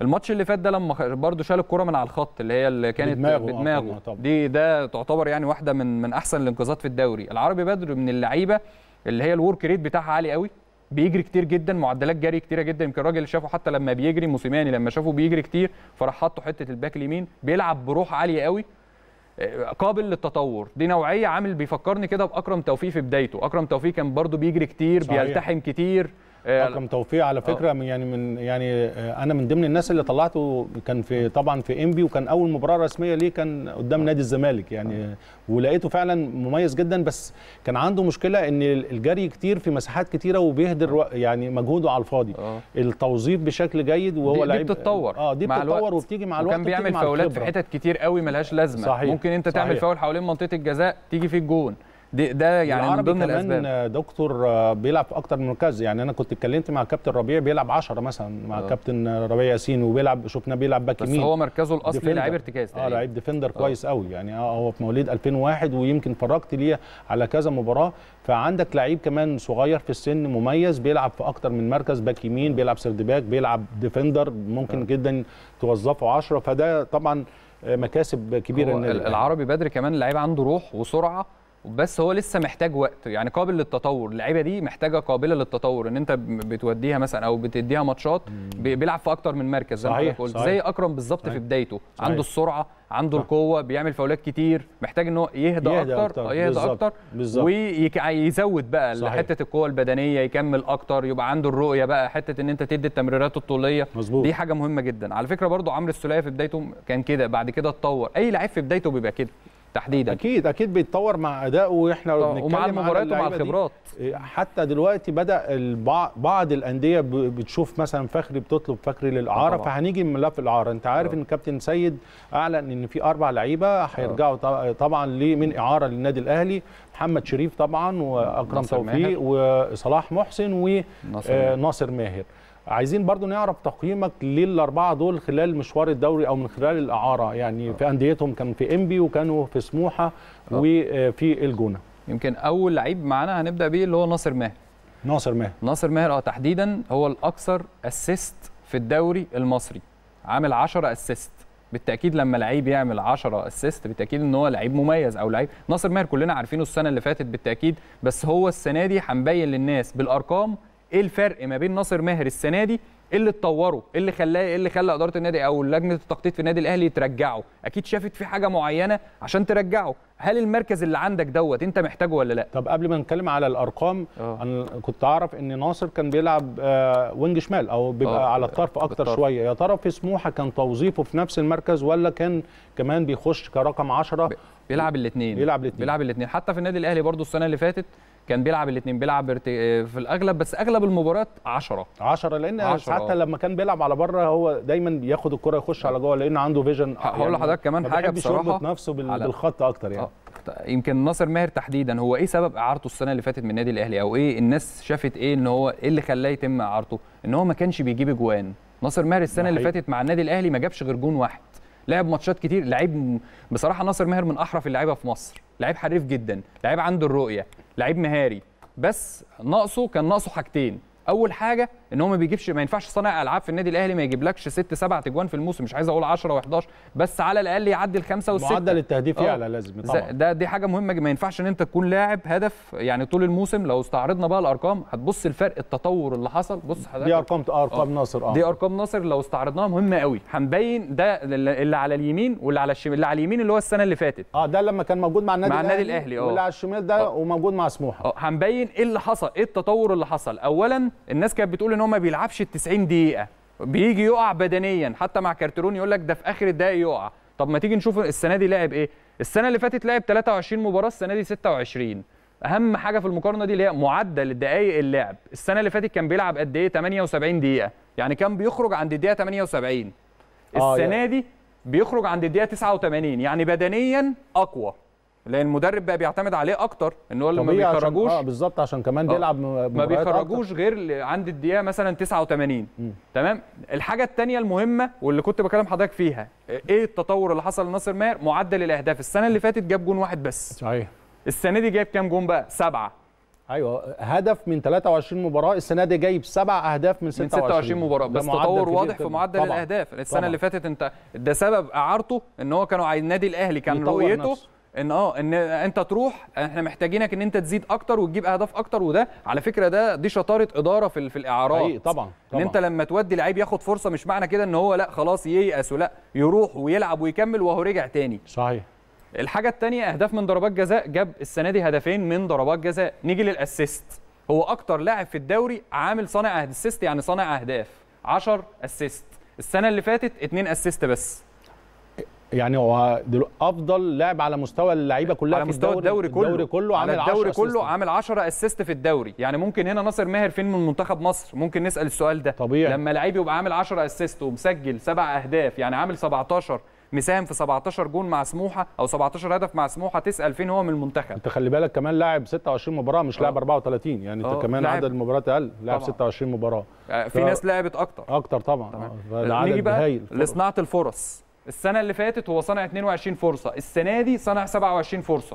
الماتش اللي فات ده لما برده شال الكره من على الخط اللي هي اللي كانت بدماغه. بدماغه, آه، طبعاً. دي ده تعتبر يعني واحده من من احسن الانقاذات في الدوري العربي بدر من اللعيبه اللي هي الورك ريت بتاعها عالي قوي بيجري كتير جدا معدلات جري كتيره جدا يمكن الراجل شافه حتى لما بيجري موسيماني لما شافه بيجري كتير فراح حطه حته الباك اليمين بيلعب بروح عاليه قوي آه، قابل للتطور دي نوعيه عامل بيفكرني كده باكرم توفيق في بدايته اكرم توفيق كان برضو بيجري كتير صحيح. بيلتحم كتير آه، اكرم توفيق على فكره من يعني من يعني آه، انا من ضمن الناس اللي طلعته كان في طبعا في انبي وكان اول مباراه رسميه ليه كان قدام نادي الزمالك يعني ولقيته فعلا مميز جدا بس كان عنده مشكله ان الجري كتير في مساحات كتيره وبيهدر و- يعني مجهوده على الفاضي آه. التوظيف بشكل جيد وهو دي, دي لعيب بتتطور اه دي مع بتتطور الوقت. وبتيجي مع الوقت وكان وبتيجي بيعمل مع فاولات في الخبرة. حتت كتير قوي ملهاش لازمه صحيح. ممكن انت تعمل صحيح. فاول حوالين منطقه الجزاء تيجي في الجون دي ده يعني من العربي ضمن كمان الاسباب دكتور آه، بيلعب في اكتر من مركز يعني انا كنت اتكلمت مع كابتن ربيع بيلعب 10 مثلا مع آه. كابتن ربيع ياسين وبيلعب شفناه بيلعب باك بس يمين هو مركزه الاصلي ديفندر. لعيب ارتكاز اه تقريباً. لعيب ديفندر كويس قوي يعني اه هو في مواليد 2001 ويمكن اتفرجت ليه على كذا مباراه فعندك لعيب كمان صغير في السن مميز بيلعب في اكتر من مركز باك يمين بيلعب سيرد باك بيلعب ديفندر ممكن آه. جدا توظفه 10 فده طبعا آه، مكاسب كبيره هو للنادي ال- الأهلي. العربي بدري كمان لعيب عنده روح وسرعه بس هو لسه محتاج وقت يعني قابل للتطور اللعيبه دي محتاجه قابله للتطور ان انت ب- بتوديها مثلا او بتديها ماتشات بي- بيلعب في اكتر من مركز زي ما صحيح، حضرتك قلت صحيح. زي اكرم بالظبط صحيح. في بدايته صحيح. عنده السرعه عنده صح. القوه بيعمل فاولات كتير محتاج ان هو يهدى, يهدى اكتر, أكتر. آه، يهدى بالظبط. اكتر بالظبط. ويزود بقى صحيح. حته القوه البدنيه يكمل اكتر يبقى عنده الرؤيه بقى حته ان انت تدي التمريرات الطوليه مظبوط دي حاجه مهمه جدا على فكره برضو عمرو السوليه في بدايته كان كده بعد كده اتطور اي لعيب في بدايته بيبقى كده تحديدا اكيد اكيد بيتطور مع ادائه واحنا طبعاً. بنتكلم ومع على المباريات ومع اللعيبة دي. الخبرات حتى دلوقتي بدا البعض بعض الانديه ب- بتشوف مثلا فخري بتطلب فخري للاعاره طبعاً. فهنيجي من ملف الاعاره انت عارف طبعاً. ان كابتن سيد اعلن ان في اربع لعيبه هيرجعوا ط- طبعا ليه من اعاره للنادي الاهلي محمد شريف طبعا واكرم ناصر توفيق وصلاح محسن ناصر وناصر ماهر عايزين برضو نعرف تقييمك للاربعه دول خلال مشوار الدوري او من خلال الاعاره يعني في انديتهم كان في انبي وكانوا في سموحه وفي الجونه يمكن اول لعيب معانا هنبدا بيه اللي هو ناصر ماهر ناصر ماهر ناصر ماهر اه تحديدا هو الاكثر اسيست في الدوري المصري عامل 10 اسيست بالتاكيد لما لعيب يعمل 10 اسيست بالتاكيد ان هو لعيب مميز او لعيب ناصر ماهر كلنا عارفينه السنه اللي فاتت بالتاكيد بس هو السنه دي هنبين للناس بالارقام ايه الفرق ما بين ناصر ماهر السنه دي إيه اللي اتطوره إيه اللي خلاه إيه اللي خلى اداره النادي او لجنه التخطيط في النادي الاهلي ترجعه اكيد شافت في حاجه معينه عشان ترجعه هل المركز اللي عندك دوت انت محتاجه ولا لا طب قبل ما نتكلم على الارقام آه. انا كنت اعرف ان ناصر كان بيلعب آه، وينج شمال او بيبقى آه، على الطرف اكتر بالطرف. شويه يا ترى في سموحه كان توظيفه في نفس المركز ولا كان كمان بيخش كرقم 10 بيلعب الاثنين بيلعب الاتنين. بيلعب الاثنين حتى في النادي الاهلي برضو السنه اللي فاتت كان بيلعب الاثنين بيلعب ارت... في الاغلب بس اغلب المباريات 10 10 لان عشرة، حتى آه. لما كان بيلعب على بره هو دايما بياخد الكره يخش على جوه لان عنده فيجن هقول لحضرتك كمان ما حاجة بيحبش بصراحة يربط نفسه بال- على- بالخط اكتر يعني آه. يمكن ناصر ماهر تحديدا هو ايه سبب اعارته السنه اللي فاتت من النادي الاهلي او ايه الناس شافت ايه ان هو ايه اللي خلاه يتم اعارته ان هو ما كانش بيجيب اجوان ناصر ماهر السنه ده اللي حقيقي. فاتت مع النادي الاهلي ما جابش غير جون واحد لعب ماتشات كتير لعيب م- بصراحه ناصر ماهر من احرف اللعيبه في مصر لعيب حريف جدا لعيب عنده الرؤيه لعيب مهاري بس ناقصه كان ناقصه حاجتين اول حاجه ان هو ما بيجيبش ما ينفعش صانع العاب في النادي الاهلي ما يجيبلكش ست سبع تجوان في الموسم مش عايز اقول 10 و11 بس على الاقل يعدي الخمسه والسته معدل التهديف آه. يعلى لازم زي- طبعا ده دي حاجه مهمه ما ينفعش ان انت تكون لاعب هدف يعني طول الموسم لو استعرضنا بقى الارقام هتبص الفرق التطور اللي حصل بص حضرتك دي ارقام ارقام ناصر اه دي ارقام ناصر لو استعرضناها مهمه قوي هنبين ده اللي على اليمين واللي على الشمال اللي على اليمين اللي هو السنه اللي فاتت اه ده لما كان موجود مع النادي مع النادي الأهلي، آه. واللي على الشمال ده آه. وموجود مع سموحه اه هنبين ايه اللي حصل ايه التطور اللي حصل اولا الناس كانت بتقول ان هو ما بيلعبش ال 90 دقيقه بيجي يقع بدنيا حتى مع كارترون يقول لك ده في اخر الدقايق يقع طب ما تيجي نشوف السنه دي لعب ايه السنه اللي فاتت لعب 23 مباراه السنه دي 26 اهم حاجه في المقارنه دي اللي هي معدل الدقائق اللعب السنه اللي فاتت كان بيلعب قد ايه 78 دقيقه يعني كان بيخرج عند الدقيقه 78 آه، السنه دي بيخرج عند الدقيقه 89 يعني بدنيا اقوى لان المدرب بقى بيعتمد عليه اكتر ان هو اللي ما طبيعي عشان- بيخرجوش اه بالظبط عشان كمان آه. بيلعب م- ما مباريات أكتر. بيخرجوش غير ل- عند الدقيقه مثلا 89 تمام الحاجه الثانيه المهمه واللي كنت بكلم حضرتك فيها ايه التطور اللي حصل لناصر ماهر معدل الاهداف السنه اللي فاتت جاب جون واحد بس صحيح السنه دي جايب كام جون بقى سبعه ايوه هدف من 23 مباراه السنه دي جايب سبع اهداف من 26 من 26 مباراه بس تطور واضح في معدل طبعًا. الاهداف السنه طبعًا. اللي فاتت انت ده سبب اعارته ان هو كانوا عايز النادي الاهلي كان يطور رؤيته نفسه. ان اه ان انت تروح احنا محتاجينك ان انت تزيد اكتر وتجيب اهداف اكتر وده على فكره ده دي شطاره اداره في ال- في الاعارات حقيقي طبعا ان طبعا انت لما تودي لعيب ياخد فرصه مش معنى كده ان هو لا خلاص ييأس ولا يروح ويلعب ويكمل وهو رجع تاني صحيح الحاجه الثانيه اهداف من ضربات جزاء جاب السنه دي هدفين من ضربات جزاء نيجي للاسيست هو اكتر لاعب في الدوري عامل صانع اسيست يعني صانع اهداف 10 اسيست السنه اللي فاتت 2 اسيست بس يعني هو دلو- افضل لاعب على مستوى اللعيبه كلها على في مستوى الدوري كله الدوري كله على عامل الدوري 10 كله assist. عامل 10 اسيست في الدوري يعني ممكن هنا ناصر ماهر فين من منتخب مصر ممكن نسال السؤال ده طبيعي. لما لعيب يبقى عامل 10 اسيست ومسجل سبع اهداف يعني عامل 17 مساهم في 17 جون مع سموحه او 17 هدف مع سموحه تسال فين هو من المنتخب انت خلي بالك كمان لاعب 26 مباراه مش لاعب 34 يعني آه، انت كمان لاعب- عدد المباريات اقل لاعب طبعا. 26 مباراه آه، في ف- ناس لعبت اكتر اكتر طبعا تمام. آه، فالعدد نيجي بقى هايل لصناعه الفرص السنه اللي فاتت هو صنع 22 فرصه السنه دي صنع 27 فرصه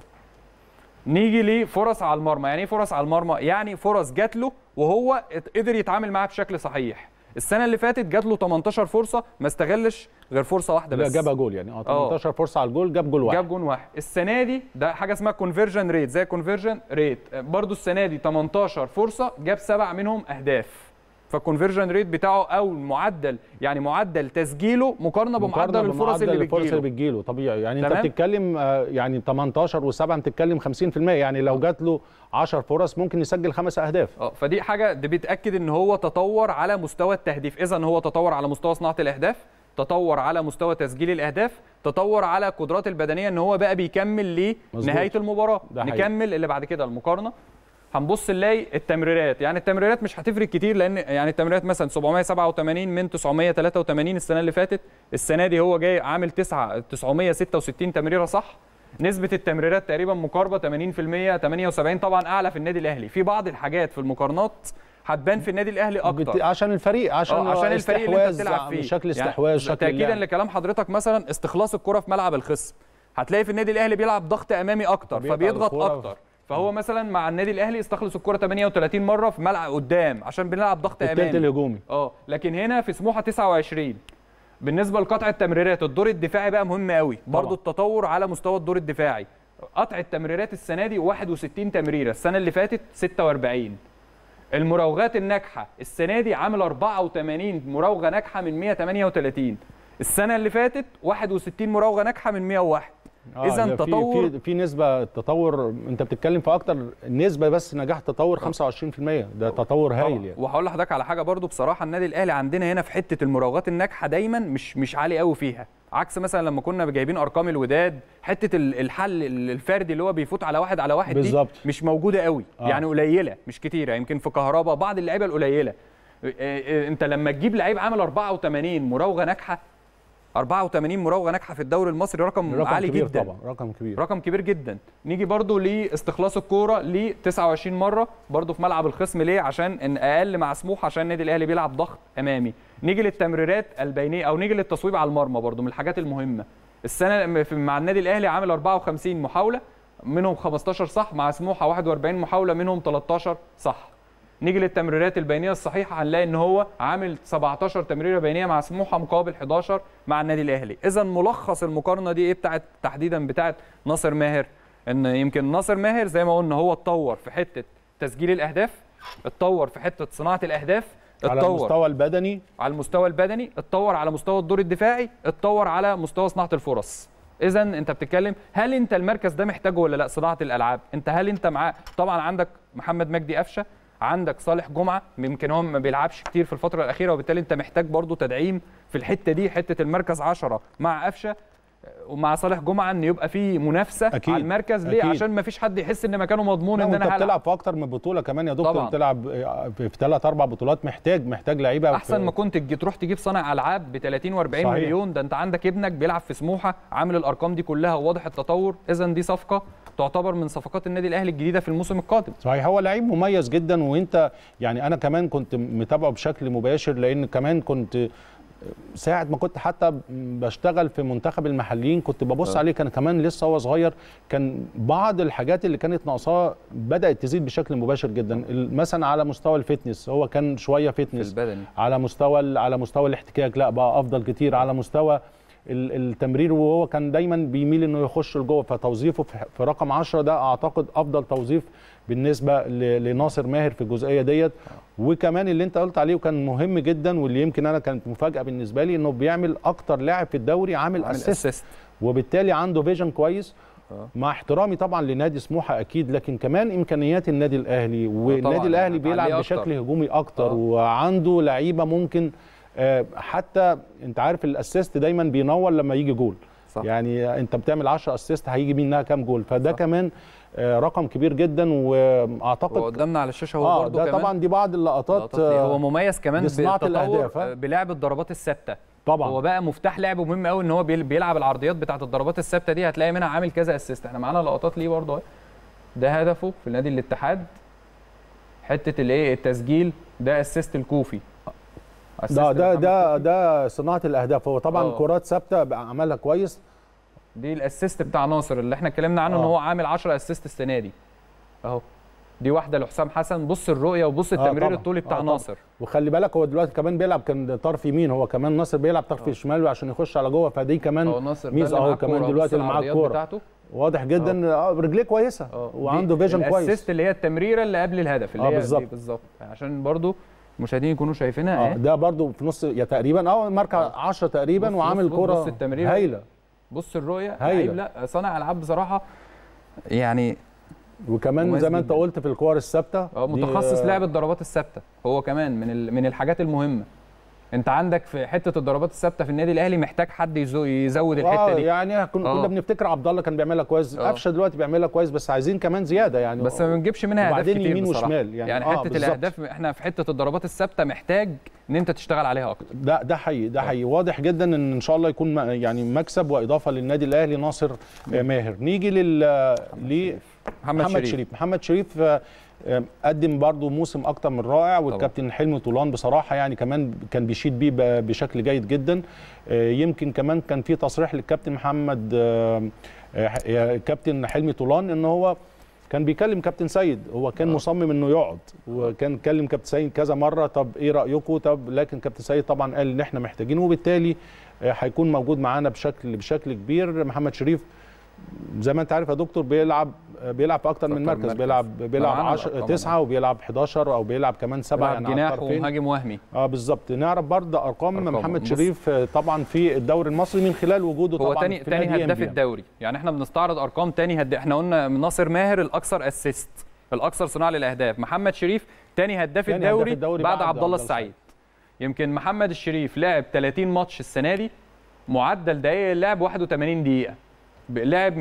نيجي لفرص على المرمى يعني ايه فرص على المرمى يعني فرص جات له وهو ات- قدر يتعامل معاها بشكل صحيح السنه اللي فاتت جات له 18 فرصه ما استغلش غير فرصه واحده لا بس جابها جول يعني اه 18 فرصه على الجول جاب جول واحد جاب جون واحد السنه دي ده حاجه اسمها كونفرجن ريت زي كونفرجن ريت برضو السنه دي 18 فرصه جاب سبع منهم اهداف فالكونفرجن ريت بتاعه او المعدل يعني معدل تسجيله مقارنه بمعدل الفرص بمعدل اللي الفرص اللي بتجيله بتجيله طبيعي يعني تمام. انت بتتكلم آه، يعني 18 و7 بتتكلم 50% يعني لو جات له 10 فرص ممكن يسجل خمس اهداف اه فدي حاجه دي بتاكد ان هو تطور على مستوى التهديف اذا هو تطور على مستوى صناعه الاهداف تطور على مستوى تسجيل الاهداف تطور على قدراته البدنيه ان هو بقى بيكمل مظبوط. لنهايه المباراه ده حقيقي. نكمل اللي بعد كده المقارنه هنبص نلاقي التمريرات يعني التمريرات مش هتفرق كتير لان يعني التمريرات مثلا 787 من 983 السنه اللي فاتت السنه دي هو جاي عامل 9 966 تمريره صح نسبة التمريرات تقريبا مقاربة 80% 78 طبعا أعلى في النادي الأهلي في بعض الحاجات في المقارنات هتبان في النادي الأهلي أكتر بت- عشان الفريق عشان آه، عشان الفريق اللي انت استحواذ، بتلعب فيه شكل استحواذ شكل تاكيدا اللعب. لكلام حضرتك مثلا استخلاص الكره في ملعب الخصم هتلاقي في النادي الاهلي بيلعب ضغط امامي اكتر فبيقطع فبيضغط الكرة. اكتر فهو مثلا مع النادي الاهلي استخلص الكره 38 مره في ملعب قدام عشان بنلعب ضغط التلت امامي الهجومي اه لكن هنا في سموحه 29 بالنسبه لقطع التمريرات الدور الدفاعي بقى مهم قوي برضو طبعا. التطور على مستوى الدور الدفاعي قطع التمريرات السنه دي 61 تمريره السنه اللي فاتت 46 المراوغات الناجحه السنه دي عامل 84 مراوغه ناجحه من 138 السنه اللي فاتت 61 مراوغه ناجحه من 101 آه، اذا ده في- تطور في في نسبه تطور انت بتتكلم في اكتر نسبه بس نجاح تطور 25% ده تطور هايل طبعاً. يعني وهقول لحضرتك على حاجه برضو بصراحه النادي الاهلي عندنا هنا في حته المراوغات الناجحه دايما مش مش عالي قوي فيها عكس مثلا لما كنا جايبين ارقام الوداد حته ال- الحل الفردي اللي هو بيفوت على واحد على واحد بالظبط. دي مش موجوده قوي آه. يعني قليله مش كتيره يمكن في كهربا بعض اللعيبه القليله إيه- إيه، انت لما تجيب لعيب عامل 84 مراوغه ناجحه 84 مراوغه ناجحه في الدوري المصري رقم, رقم عالي كبير جدا طبعا رقم كبير رقم كبير جدا نيجي برضو لاستخلاص الكوره ل 29 مره برضو في ملعب الخصم ليه عشان ان اقل مع سموح عشان النادي الاهلي بيلعب ضغط امامي نيجي للتمريرات البينيه او نيجي للتصويب على المرمى برضو من الحاجات المهمه السنه في- مع النادي الاهلي عامل 54 محاوله منهم 15 صح مع سموحه 41 محاوله منهم 13 صح نيجي للتمريرات البينيه الصحيحه هنلاقي ان هو عامل 17 تمريره بينيه مع سموحه مقابل 11 مع النادي الاهلي اذا ملخص المقارنه دي ايه بتاعت تحديدا بتاعت ناصر ماهر ان يمكن ناصر ماهر زي ما قلنا هو اتطور في حته تسجيل الاهداف اتطور في حته صناعه الاهداف على اتطور المستوى البدني على المستوى البدني اتطور على مستوى الدور الدفاعي اتطور على مستوى صناعه الفرص اذا انت بتتكلم هل انت المركز ده محتاجه ولا لا صناعه الالعاب انت هل انت معاه طبعا عندك محمد مجدي قفشه عندك صالح جمعه يمكن هو ما بيلعبش كتير في الفتره الاخيره وبالتالي انت محتاج برضو تدعيم في الحته دي حته المركز 10 مع قفشه ومع صالح جمعه ان يبقى في منافسه أكيد. على المركز ليه أكيد. عشان ما فيش حد يحس ان مكانه مضمون لا ان وانت انا هلعب بتلعب في اكتر من بطوله كمان يا دكتور طبعاً. بتلعب في ثلاث اربع بطولات محتاج محتاج لعيبه احسن في- ما كنت تجي تروح تجيب صانع العاب ب 30 و40 صحيح. مليون ده انت عندك ابنك بيلعب في سموحه عامل الارقام دي كلها وواضح التطور اذا دي صفقه تعتبر من صفقات النادي الاهلي الجديده في الموسم القادم صحيح هو لعيب مميز جدا وانت يعني انا كمان كنت متابعه بشكل مباشر لان كمان كنت ساعة ما كنت حتى بشتغل في منتخب المحليين كنت ببص آه. عليه كان كمان لسه هو صغير كان بعض الحاجات اللي كانت ناقصاه بدأت تزيد بشكل مباشر جدا ال- مثلا على مستوى الفتنس هو كان شوية في فتنس البدني على مستوى ال- على مستوى الاحتكاك لا بقى افضل كتير على مستوى ال- التمرير وهو كان دايما بيميل انه يخش لجوه فتوظيفه في في رقم 10 ده اعتقد افضل توظيف بالنسبه ل- لناصر ماهر في الجزئيه ديت وكمان اللي انت قلت عليه وكان مهم جدا واللي يمكن انا كانت مفاجاه بالنسبه لي انه بيعمل اكتر لاعب في الدوري عامل عامل اسيست اسيست وبالتالي عنده فيجن كويس آه. مع احترامي طبعا لنادي سموحه اكيد لكن كمان امكانيات النادي الاهلي طبعاً، والنادي الاهلي عليه بيلعب أكتر. بشكل هجومي اكتر آه. وعنده لعيبه ممكن آه، حتى انت عارف الاسيست دايما بينور لما يجي جول صح. يعني انت بتعمل 10 اسيست هيجي منها كام جول فده صح. كمان آه، رقم كبير جدا واعتقد وقدامنا على الشاشه هو اه برضه ده كمان طبعا دي بعض اللقطات لقطات ليه. هو آه، مميز كمان بصناعة بالتطور الأهداف، ها؟ بلعب الضربات الثابته طبعا هو بقى مفتاح لعبه مهم قوي ان هو بيل- بيلعب العرضيات بتاعه الضربات الثابته دي هتلاقي منها عامل كذا اسيست احنا معانا لقطات ليه برضه اهي. ده هدفه في نادي الاتحاد حته الايه التسجيل ده اسيست الكوفي assist ده ده محمد ده كوفي. ده صناعه الاهداف هو طبعا آه. كرات ثابته بقى عملها كويس دي الاسيست بتاع ناصر اللي احنا اتكلمنا عنه ان آه. هو عامل 10 اسيست السنه دي اهو دي واحده لحسام حسن بص الرؤيه وبص التمرير طبعاً. الطولي آه بتاع طبعاً. ناصر وخلي بالك هو دلوقتي كمان بيلعب كان طرف يمين هو كمان ناصر بيلعب طرف آه. شمال عشان يخش على جوه فدي اهو كمان ناصر ده ميزة اللي أهو معاه كمان الكورة. دلوقتي بص اللي معاه العرضيات الكورة. بتاعته واضح جدا آه. رجليه كويسه اه وعنده دي فيجن كويس الاسيست اللي هي التمريره اللي قبل الهدف اللي آه، هي دي بالظبط. بالظبط عشان برضو المشاهدين يكونوا شايفينها اه اهي ده برضو في نص يا تقريبا اه ماركه آه. 10 تقريبا بص- وعامل بص- بص- كوره بص التمريرة. هايله بص الرؤيه هايلة. لعيب لا صانع العاب بصراحه يعني وكمان مميز زي ما انت جداً. قلت في الكور الثابته اه دي، متخصص آه، لعب الضربات الثابته هو كمان من ال- من الحاجات المهمه انت عندك في حته الضربات الثابته في النادي الاهلي محتاج حد يزو- يزود الحته آه دي يعني كنا آه. كنا بنفتكر عبد الله كان بيعملها كويس آه. قفشه دلوقتي بيعملها كويس بس عايزين كمان زياده يعني بس ما بنجيبش منها اهداف وبعدين كتير يمين بصراحة. وشمال، يعني يعني آه، حته بالظبط. الاهداف احنا في حته الضربات الثابته محتاج ان انت تشتغل عليها اكتر ده ده حقيقي ده آه. حقيقي واضح جدا ان ان شاء الله يكون م- يعني مكسب واضافه للنادي الاهلي ناصر آه، ماهر نيجي لل ل محمد, محمد شريف, شريف محمد شريف آه، آه، قدم برضو موسم اكتر من رائع والكابتن حلمي طولان بصراحه يعني كمان كان بيشيد بيه ب- بشكل جيد جدا آه، يمكن كمان كان في تصريح للكابتن محمد آه، آه، آه، كابتن حلمي طولان ان هو كان بيكلم كابتن سيد هو كان آه. مصمم انه يقعد وكان كلم كابتن سيد كذا مره طب ايه رايكم طب لكن كابتن سيد طبعا قال ان احنا محتاجينه وبالتالي آه، هيكون موجود معانا بشكل بشكل كبير محمد شريف زي ما انت عارف يا دكتور بيلعب بيلعب في اكتر من أكتر من مركز مركز. بيلعب بيلعب معانا 10 الأرقام 9 وبيلعب 11 او بيلعب كمان 7 بيلعب يعني على جناح الطرفين. ومهاجم وهمي اه بالظبط نعرف برضه ارقام أرقامه. محمد بص. شريف آه، طبعا في الدوري المصري من خلال وجوده هو طبعا تاني في تاني نادي هداف إنبيا. الدوري يعني احنا بنستعرض ارقام تاني هد... احنا قلنا ناصر ماهر الاكثر اسيست الاكثر صناعه للاهداف محمد شريف تاني هداف تاني هداف الدوري, الدوري بعد بعد عبد الله عبد الله السعيد يمكن محمد الشريف لعب 30 ماتش السنه دي معدل دقائق اللعب 81 دقيقه ب- لعب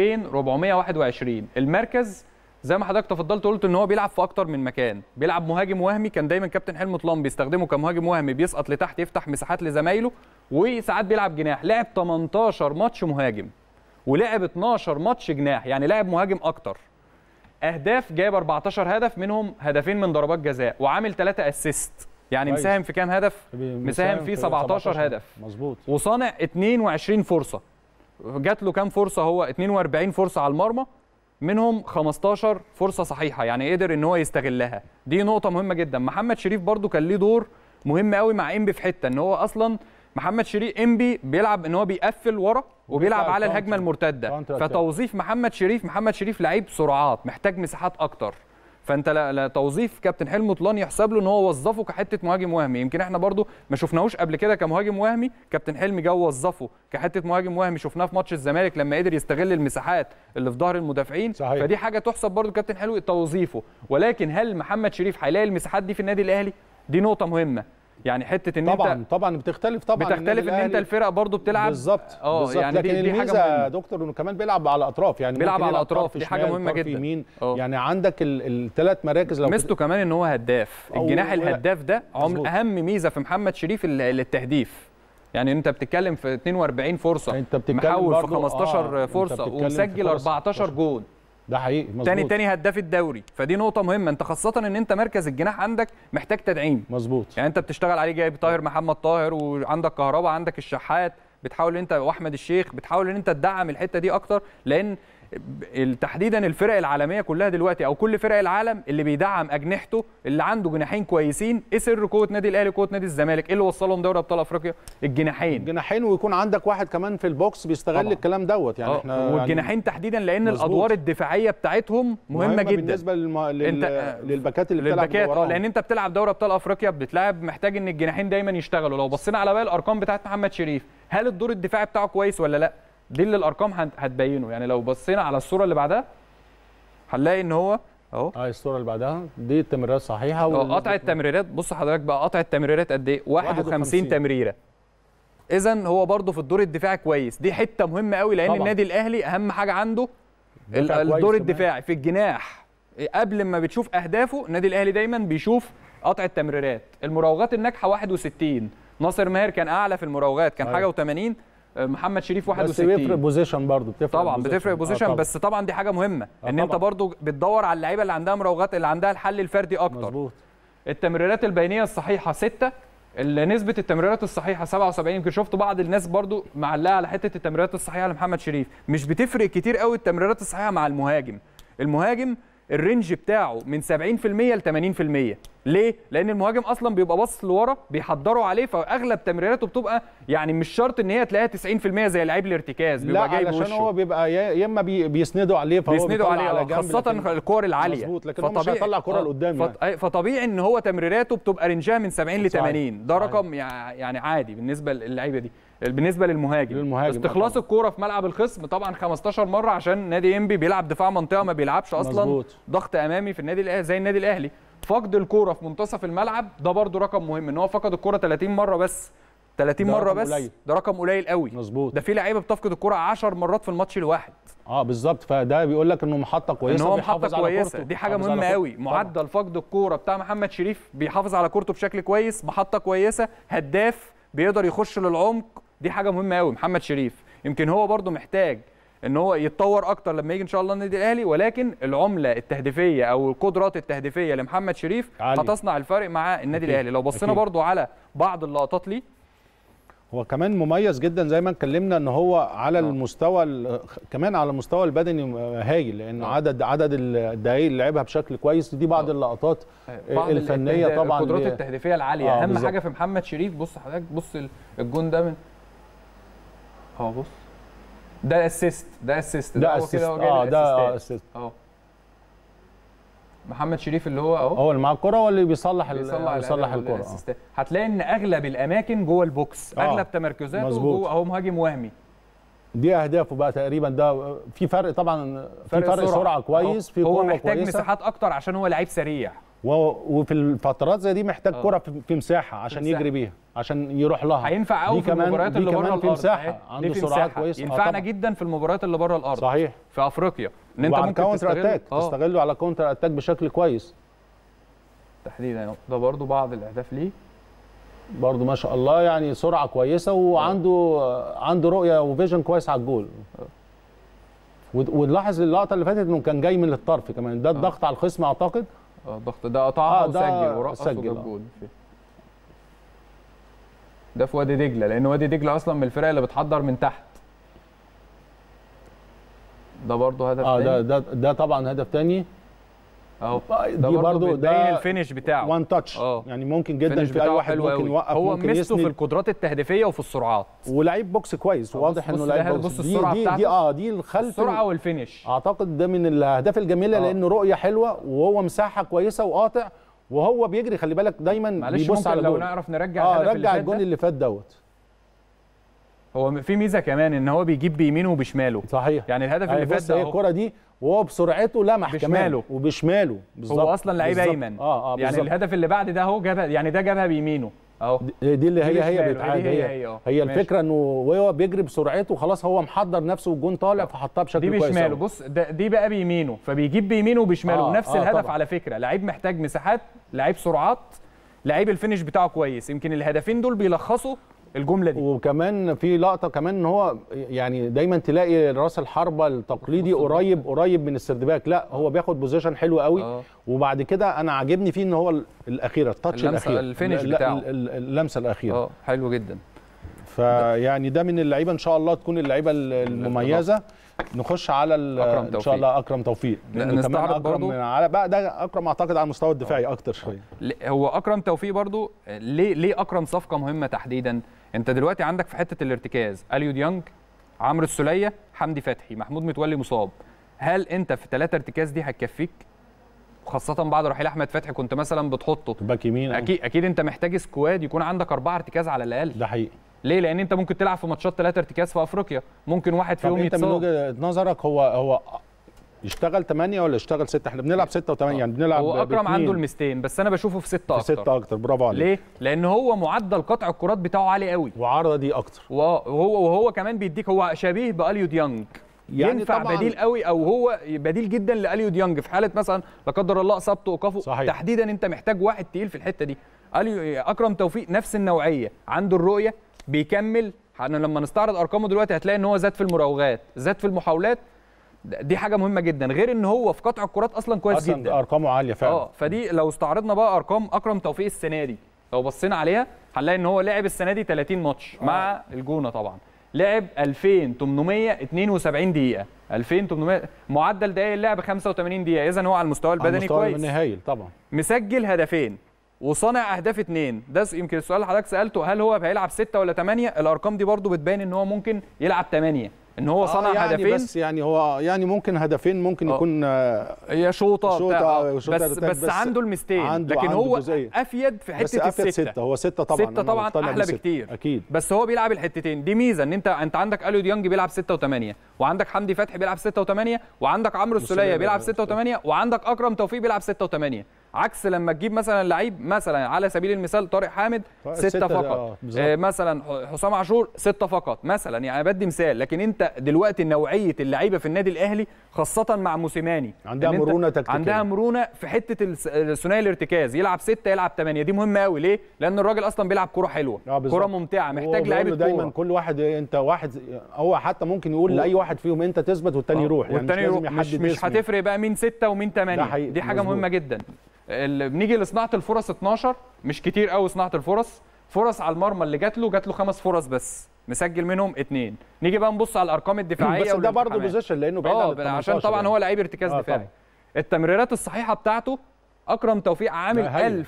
2421 المركز زي ما حضرتك تفضلت قلت ان هو بيلعب في اكتر من مكان بيلعب مهاجم وهمي كان دايما كابتن حلمي طلان بيستخدمه كمهاجم وهمي بيسقط لتحت يفتح مساحات لزمايله وساعات بيلعب جناح لعب 18 ماتش مهاجم ولعب 12 ماتش جناح يعني لعب مهاجم اكتر اهداف جايب 14 هدف منهم هدفين من ضربات جزاء وعامل 3 اسيست يعني كويس. مساهم في كام هدف مساهم في 17 هدف. مظبوط وصانع 22 فرصه جات له كام فرصه هو 42 فرصه على المرمى منهم 15 فرصه صحيحه يعني قدر ان هو يستغلها دي نقطه مهمه جدا محمد شريف برضو كان ليه دور مهم قوي مع انبي في حته ان هو اصلا محمد شريف انبي بيلعب ان هو بيقفل ورا وبيلعب وبيطلع على الكاونتر. الهجمه المرتده كاونتر أتاك. فتوظيف محمد شريف محمد شريف لعيب سرعات محتاج مساحات اكتر فانت لا, لا توظيف كابتن حلمي طولان يحسب له ان هو وظفه كحته مهاجم وهمي يمكن احنا برضو ما شفناهوش قبل كده كمهاجم وهمي كابتن حلمي جو وظفه كحته مهاجم وهمي شفناه في ماتش الزمالك لما قدر يستغل المساحات اللي في ظهر المدافعين صحيح. فدي حاجه تحسب برضو كابتن حلمي توظيفه ولكن هل محمد شريف هيلاقي المساحات دي في النادي الاهلي دي نقطه مهمه يعني حته ان طبعا انت طبعا بتختلف طبعا النادي بتختلف ان انت الأهلي الفرق برضو بتلعب بالظبط اه بالظبط يعني لكن دي, دي حاجه الميزه يا مهمه دكتور انه كمان بيلعب على الاطراف يعني بيلعب ممكن على يلعب الأطراف، طرف دي حاجة شمال، مهمة طرف جدا. يمين اه. يعني عندك الثلاث مراكز لو ميزته كمان ان هو هداف أو- الجناح ولا- الهداف ده عم مظبوط. اهم ميزه في محمد شريف ال- التهديف يعني انت بتتكلم في 42 فرصه انت بتتكلم محول في برضو- 15 آه، انت فرصه بتتكلم في ومسجل فرص 14 جون ده حقيقي مظبوط تاني تاني هداف الدوري فدي نقطه مهمه انت خاصه ان انت مركز الجناح عندك محتاج تدعيم مظبوط يعني انت بتشتغل عليه جايب طاهر محمد طاهر وعندك كهربا عندك الشحات بتحاول ان انت واحمد الشيخ بتحاول ان انت تدعم الحته دي اكتر لان تحديدا الفرق العالميه كلها دلوقتي او كل فرق العالم اللي بيدعم اجنحته اللي عنده جناحين كويسين ايه سر قوه نادي الاهلي وقوه نادي الزمالك ايه اللي وصلهم دوري ابطال افريقيا الجناحين جناحين ويكون عندك واحد كمان في البوكس بيستغل طبعا. الكلام دوت يعني آه، احنا والجناحين يعني تحديدا لان مظبوط. الادوار الدفاعيه بتاعتهم مهمه, جدا بالنسبه للم... لل... انت- للباكات اللي بتلعب للباكات اه وراهم. لان انت بتلعب دوري ابطال افريقيا بتلعب محتاج ان الجناحين دايما يشتغلوا لو بصينا على باقي الارقام بتاعت محمد شريف هل الدور الدفاعي بتاعه كويس ولا لا دي اللي الارقام هت- هتبينه يعني لو بصينا على الصوره اللي بعدها هنلاقي ان هو اهو اه الصوره اللي بعدها دي التمريرات صحيحه اه وال- قطع التمريرات بص حضرتك بقى قطع التمريرات قد ايه 51 51 تمريره اذا هو برضه في الدور الدفاعي كويس دي حته مهمه قوي لان طبعا. النادي الاهلي اهم حاجه عنده ال- دفاع كويس الدور كمان. الدفاعي في الجناح قبل ما بتشوف اهدافه النادي الاهلي دايما بيشوف قطع التمريرات المراوغات الناجحه 61 ناصر ماهر كان اعلى في المراوغات كان أيوة. حاجه و80 محمد شريف بس بيفرق 61 بوزيشن برضه بتفرق طبعا بوزيشن. بتفرق آه بوزيشن طبعاً. بس طبعا دي حاجه مهمه آه ان انت طبعاً. برضو بتدور على اللعيبه اللي عندها مراوغات اللي عندها الحل الفردي اكتر مظبوط التمريرات البينيه الصحيحه 6 نسبة التمريرات الصحيحة 77 يمكن شفت بعض الناس برضو معلقة على حتة التمريرات الصحيحة لمحمد شريف مش بتفرق كتير قوي التمريرات الصحيحة مع المهاجم المهاجم الرينج بتاعه من 70% ل 80% ليه؟ لأن المهاجم أصلا بيبقى باصص لورا بيحضروا عليه فأغلب تمريراته بتبقى يعني مش شرط إن هي تلاقيها 90% زي لعيب الارتكاز لا بيبقى جايب علشان وشه هو بيبقى يا يا اما بي بيسندوا عليه فهو بيسندوا بيطلع عليه على آه، جنب خاصة لكن- الكور العالية مظبوط لكن هو مش هيطلع كرة آه، لقدام فط- أي- فطبيعي ان هو تمريراته بتبقى رنجها من 70 ل صحيح. 80 ده صحيح. رقم يع- يعني عادي بالنسبه للعيبه دي بالنسبه للمهاجم للمهاجم، استخلاص طبعاً. الكوره في ملعب الخصم طبعا 15 مره عشان نادي انبي بيلعب دفاع منطقه ما بيلعبش اصلا مظبوط. ضغط امامي في النادي الاهلي زي النادي الاهلي فقد الكوره في منتصف الملعب ده برده رقم مهم ان هو فقد الكوره 30 مره بس 30 ده مره رقم بس قليل. ده رقم قليل قوي مظبوط ده في لعيبه بتفقد الكوره 10 مرات في الماتش الواحد اه بالظبط فده بيقول لك انه محطه كويسه ان هو بيحافظ محطه على كويسه كورته. دي حاجه بيحافظ على مهمه كورته. قوي طبعاً. معدل فقد الكوره بتاع محمد شريف بيحافظ على كورته بشكل كويس محطه كويسه هداف بيقدر يخش للعمق دي حاجه مهمه قوي محمد شريف يمكن هو برده محتاج ان هو يتطور اكتر لما يجي ان شاء الله النادي الاهلي ولكن العمله التهديفيه او القدرات التهديفيه لمحمد شريف عالية. هتصنع الفرق مع النادي أكيد. الاهلي لو بصينا أكيد. برده على بعض اللقطات ليه هو كمان مميز جدا زي ما اتكلمنا ان هو على المستوى ال- كمان على المستوى البدني هايل لان آه. عدد عدد الدقائق اللي لعبها بشكل كويس دي بعض آه. اللقطات بعض الفنيه التهديف- طبعا القدرات ل- التهديفيه العاليه آه، اهم بالظبط. حاجه في محمد شريف بص حضرتك بص ال- الجون ده من اهو بص ده اسيست ده اسيست ده هو اسيست كده هو جاي اه ده آه، الأسيستات. اسيست اهو محمد شريف اللي هو اهو هو اللي معاه الكره واللي بيصلح ال- بيصلح بيصلح الأهداف الكره آه. والأسيستات. هتلاقي ان اغلب الاماكن جوه البوكس آه، اغلب تمركزاته مظبوط. جوه اهو مهاجم وهمي دي اهدافه بقى تقريبا ده في فرق طبعا في فرق سرعه, سرعة كويس أهو. في هو قوه محتاج كويسه مساحات اكتر عشان هو لعيب سريع و- وفي الفترات زي دي محتاج آه. كره في- في مساحه عشان مساحة. يجري بيها عشان يروح لها هينفع قوي دي في كمان- المباريات دي اللي بره كمان الارض في مساحه أهي. عنده دي في سرعات مساحة. كويسه آه ينفعنا طبعاً. جدا في المباريات اللي بره الارض صحيح في افريقيا ان انت وعلى ممكن الكاونتر تستغل اتاك آه. تستغله على كاونتر اتاك بشكل كويس تحديدا أهو. ده برضو بعض الاهداف ليه برضه ما شاء الله يعني سرعه كويسه وعنده عنده رؤيه وفيجن كويس على الجول ود- ونلاحظ اللقطه اللي فاتت انه كان جاي من الطرف كمان ده الضغط على الخصم اعتقد اه الضغط ده قطعها آه، ده وسجل ورقص سجل، وجاب آه. جول ده في وادي دجله لان وادي دجله اصلا من الفرق اللي بتحضر من تحت ده برضه هدف اه ده تاني. ده ده طبعا هدف تاني اهو دي ده برضه برضه بيبين ده الفينش بتاعه وان تاتش آه. يعني ممكن جدا الفينش في اي بتاعه واحد حلو ممكن قوي يوقف هو ممكن ميزته في يسند القدرات التهديفيه وفي السرعات ولعيب بوكس كويس آه، واضح بص- انه بص لعيب ده بوكس بص دي السرعة دي, بتاعته. دي اه دي الخلف السرعه والفينش اعتقد ده من الاهداف الجميله آه. لانه رؤيه حلوه وهو مساحه كويسه وقاطع وهو بيجري خلي بالك دايما معلش بيبص ممكن على لو جول نعرف نرجع اه الهدف اللي رجع فات الجون ده اللي فات دوت هو في ميزه كمان ان هو بيجيب بيمينه وبشماله صحيح يعني الهدف أهي اللي فات بص هي ده أهو. الكره دي وهو بسرعته لمح بشماله. كمان وبشماله بالظبط هو اصلا لعيب بالظبط. ايمن اه اه يعني بالظبط. الهدف اللي بعد ده اهو جابها يعني ده جابها بيمينه اهو دي دي اللي دي هي هي بشماله، بيتعاد دي هي هي هي، اه. هي ماشي. الفكره انه وهو بيجري بسرعته خلاص هو محضر نفسه والجون طالع فحطها بشكل دي كويس بشماله أوي. بص ده دي بقى بيمينه فبيجيب بيمينه وبشماله آه، نفس آه، الهدف طبعا. على فكره لعيب محتاج مساحات لعيب سرعات لعيب الفينش بتاعه كويس يمكن الهدفين دول بيلخصوا الجمله دي وكمان في لقطه كمان ان هو يعني دايما تلاقي راس الحربه التقليدي قريب قريب من السردباك لا هو بياخد بوزيشن حلو قوي آه. وبعد كده انا عاجبني فيه ان هو ال- الاخيره التاتش اللمسة- الاخير الفينش لا- بتاعه. ال- ال- اللمسه الاخيره اه حلو جدا فيعني ده من اللعيبه ان شاء الله تكون اللعيبه ال- المميزه نخش على ال- أكرم ان توفيق. شاء الله اكرم توفيق لا، لأنه كمان نستعرض اكرم برضو- من على بقى ده اكرم اعتقد على المستوى الدفاعي اكتر شويه ل- هو اكرم توفيق برضو ليه ليه اكرم صفقه مهمه تحديدا انت دلوقتي عندك في حته الارتكاز اليو ديانج عمرو السوليه حمدي فتحي محمود متولي مصاب هل انت في ثلاثه ارتكاز دي هتكفيك وخاصه بعد رحيل احمد فتحي كنت مثلا بتحطه باك يمين آه. اكيد اكيد انت محتاج سكواد يكون عندك اربعه ارتكاز على الاقل ده حقيقي ليه لان انت ممكن تلعب في ماتشات ثلاثه ارتكاز في افريقيا ممكن واحد طب فيهم انت من يتصاب وجهه نظرك هو هو يشتغل 8 ولا يشتغل 6 احنا بنلعب 6 و8 يعني بنلعب هو اكرم باتنين. عنده المستين بس انا بشوفه في سته في اكتر 6 اكتر برافو عليك ليه لان هو معدل قطع الكرات بتاعه عالي قوي وعارضه دي اكتر وهو وهو كمان بيديك هو شبيه باليو ديانج يعني ينفع طبعاً- بديل قوي او هو بديل جدا لاليو ديانج في حاله مثلا لا قدر الله اصابته وايقافه صحيح. تحديدا انت محتاج واحد تقيل في الحته دي اليو اكرم توفيق نفس النوعيه عنده الرؤيه بيكمل احنا لما نستعرض ارقامه دلوقتي هتلاقي ان هو زاد في المراوغات زاد في المحاولات دي حاجه مهمه جدا غير ان هو في قطع الكرات اصلا كويس اصلا جدا ارقامه عاليه فعلا اه فدي لو استعرضنا بقى ارقام اكرم توفيق السنه دي لو بصينا عليها هنلاقي ان هو لعب السنه دي 30 ماتش مع الجونه طبعا لعب 2872 دقيقه 2800 معدل دقائق اللعب 85 دقيقه اذا هو على المستوى على البدني المستوى كويس هايل طبعا مسجل هدفين وصانع اهداف اتنين ده س- يمكن السؤال اللي حضرتك سالته هل هو هيلعب ستة ولا ثمانية الارقام دي برضو بتبين ان هو ممكن يلعب ثمانية ان هو صنع آه يعني هدفين بس يعني هو يعني ممكن هدفين ممكن آه. يكون آه، هي شوطه شوطة- بتاع- آه، شوطة بس بتاعت- بس, بس عنده المستين عنده- لكن عنده هو جزئية. افيد في بس حته أفيد السته ستة هو ستة طبعا ستة أنا طبعا مقتنع احلى بستة. بكتير اكيد بس هو بيلعب الحتتين دي ميزه ان انت انت عندك اليو ديانج بيلعب 6 و8 وعندك حمدي فتحي بيلعب 6 و8 وعندك عمرو السوليه والسولية بيلعب بيلعب 6 و8 وعندك اكرم توفيق بيلعب 6 و8 عكس لما تجيب مثلا لعيب مثلا على سبيل المثال طارق حامد طارق 6 ستة ده، فقط آه، بالظبط. آه مثلا ح- حسام عاشور 6 فقط مثلا يعني بدي مثال لكن انت دلوقتي نوعيه اللعيبه في النادي الاهلي خاصه مع موسيماني عندها إن أنت مرونة تكتيكية. عندها مرونه في حته الس- الثنائي الارتكاز يلعب 6 يلعب 8 دي مهمه قوي ليه لان الراجل اصلا بيلعب كوره حلوه آه، بالظبط. كوره ممتعه هو محتاج بيقول لعيبه له دايما كوره كل واحد انت واحد هو حتى ممكن يقول لاي واحد فيهم انت تثبت والتاني يروح يعني والتاني مش يروح لازم مش, يحدد مش اسم. هتفرق بقى مين ستة ومين ده تمانية حقيقي، دي حاجه مظبوط. مهمه جدا ال- بنيجي لصناعه الفرص 12 مش كتير قوي صناعه الفرص فرص على المرمى اللي جات له جات له خمس فرص بس مسجل منهم اتنين نيجي بقى نبص على الارقام الدفاعيه بس ده برضه والالتحامات. بوزيشن لانه بعيد عن اه ال عشان 18 طبعا يعني. هو لعيب ارتكاز آه، دفاعي طبعاً. التمريرات الصحيحه بتاعته اكرم توفيق عامل ده هايل.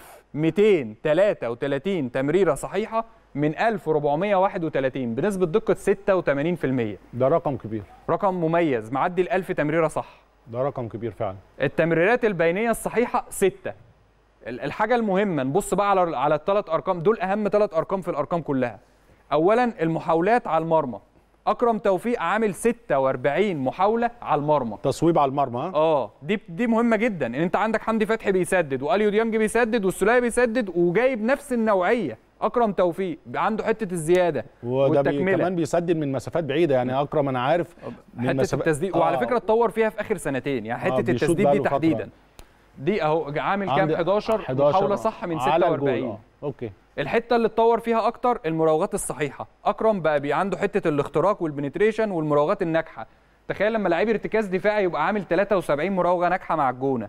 1233 تمريره صحيحه من 1431 بنسبه دقه 86% ده رقم كبير رقم مميز معدي ال 1000 تمريره صح ده رقم كبير فعلا التمريرات البينيه الصحيحه ستة ال- الحاجه المهمه نبص بقى على على الثلاث ارقام دول اهم ثلاث ارقام في الارقام كلها اولا المحاولات على المرمى اكرم توفيق عامل 46 محاوله على المرمى تصويب على المرمى ها؟ اه دي دي مهمه جدا ان انت عندك حمدي فتحي بيسدد واليو ديانج بيسدد والسوليه بيسدد وجايب نفس النوعيه اكرم توفيق عنده حته الزياده وده بي والتكمله كمان بيسدد من مسافات بعيده يعني اكرم انا عارف من حته مسافات- التسديد آه. وعلى فكره اتطور فيها في اخر سنتين يعني حته بيشوط التسديد دي بقاله فترة. تحديدا دي اهو عامل كام عند 11 محاوله صح من على الجول، 46 آه. اوكي الحته اللي اتطور فيها اكتر المراوغات الصحيحه اكرم بقى بي عنده حته الاختراق والبنتريشن والمراوغات الناجحه تخيل لما لعيب ارتكاز دفاعي يبقى عامل 73 مراوغه ناجحه مع الجونه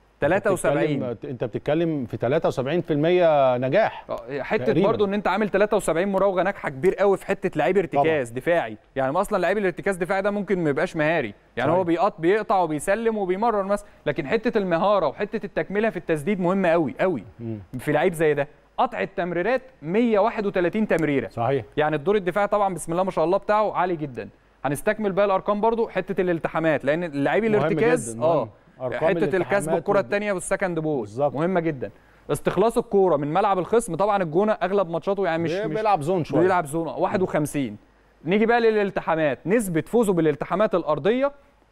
73 بتتكلم- انت بتتكلم في 73% نجاح آه، حته تقريباً. برضو ان انت عامل 73 مراوغه ناجحه كبير قوي في حته لعيب ارتكاز دفاعي يعني اصلا لعيب الارتكاز دفاعي ده ممكن ما يبقاش مهاري يعني صحيح. هو بيقط بيقطع وبيسلم وبيمرر مثلا لكن حته المهاره وحته التكمله في التسديد مهمه قوي قوي في لعيب زي ده قطع التمريرات 131 تمريره صحيح يعني الدور الدفاعي طبعا بسم الله ما شاء الله بتاعه عالي جدا هنستكمل بقى الارقام برضو حته الالتحامات لان اللعيب مهم الارتكاز جداً، اه مهم. أرقام حته الكسب الالتحامات الكره وال- الثانيه والسكند بول بالظبط. مهمه جدا استخلاص الكوره من ملعب الخصم طبعا الجونه اغلب ماتشاته يعني مش, بي- مش بيلعب زون شويه بيلعب زونه 51 نيجي بقى للالتحامات نسبه فوزه بالالتحامات الارضيه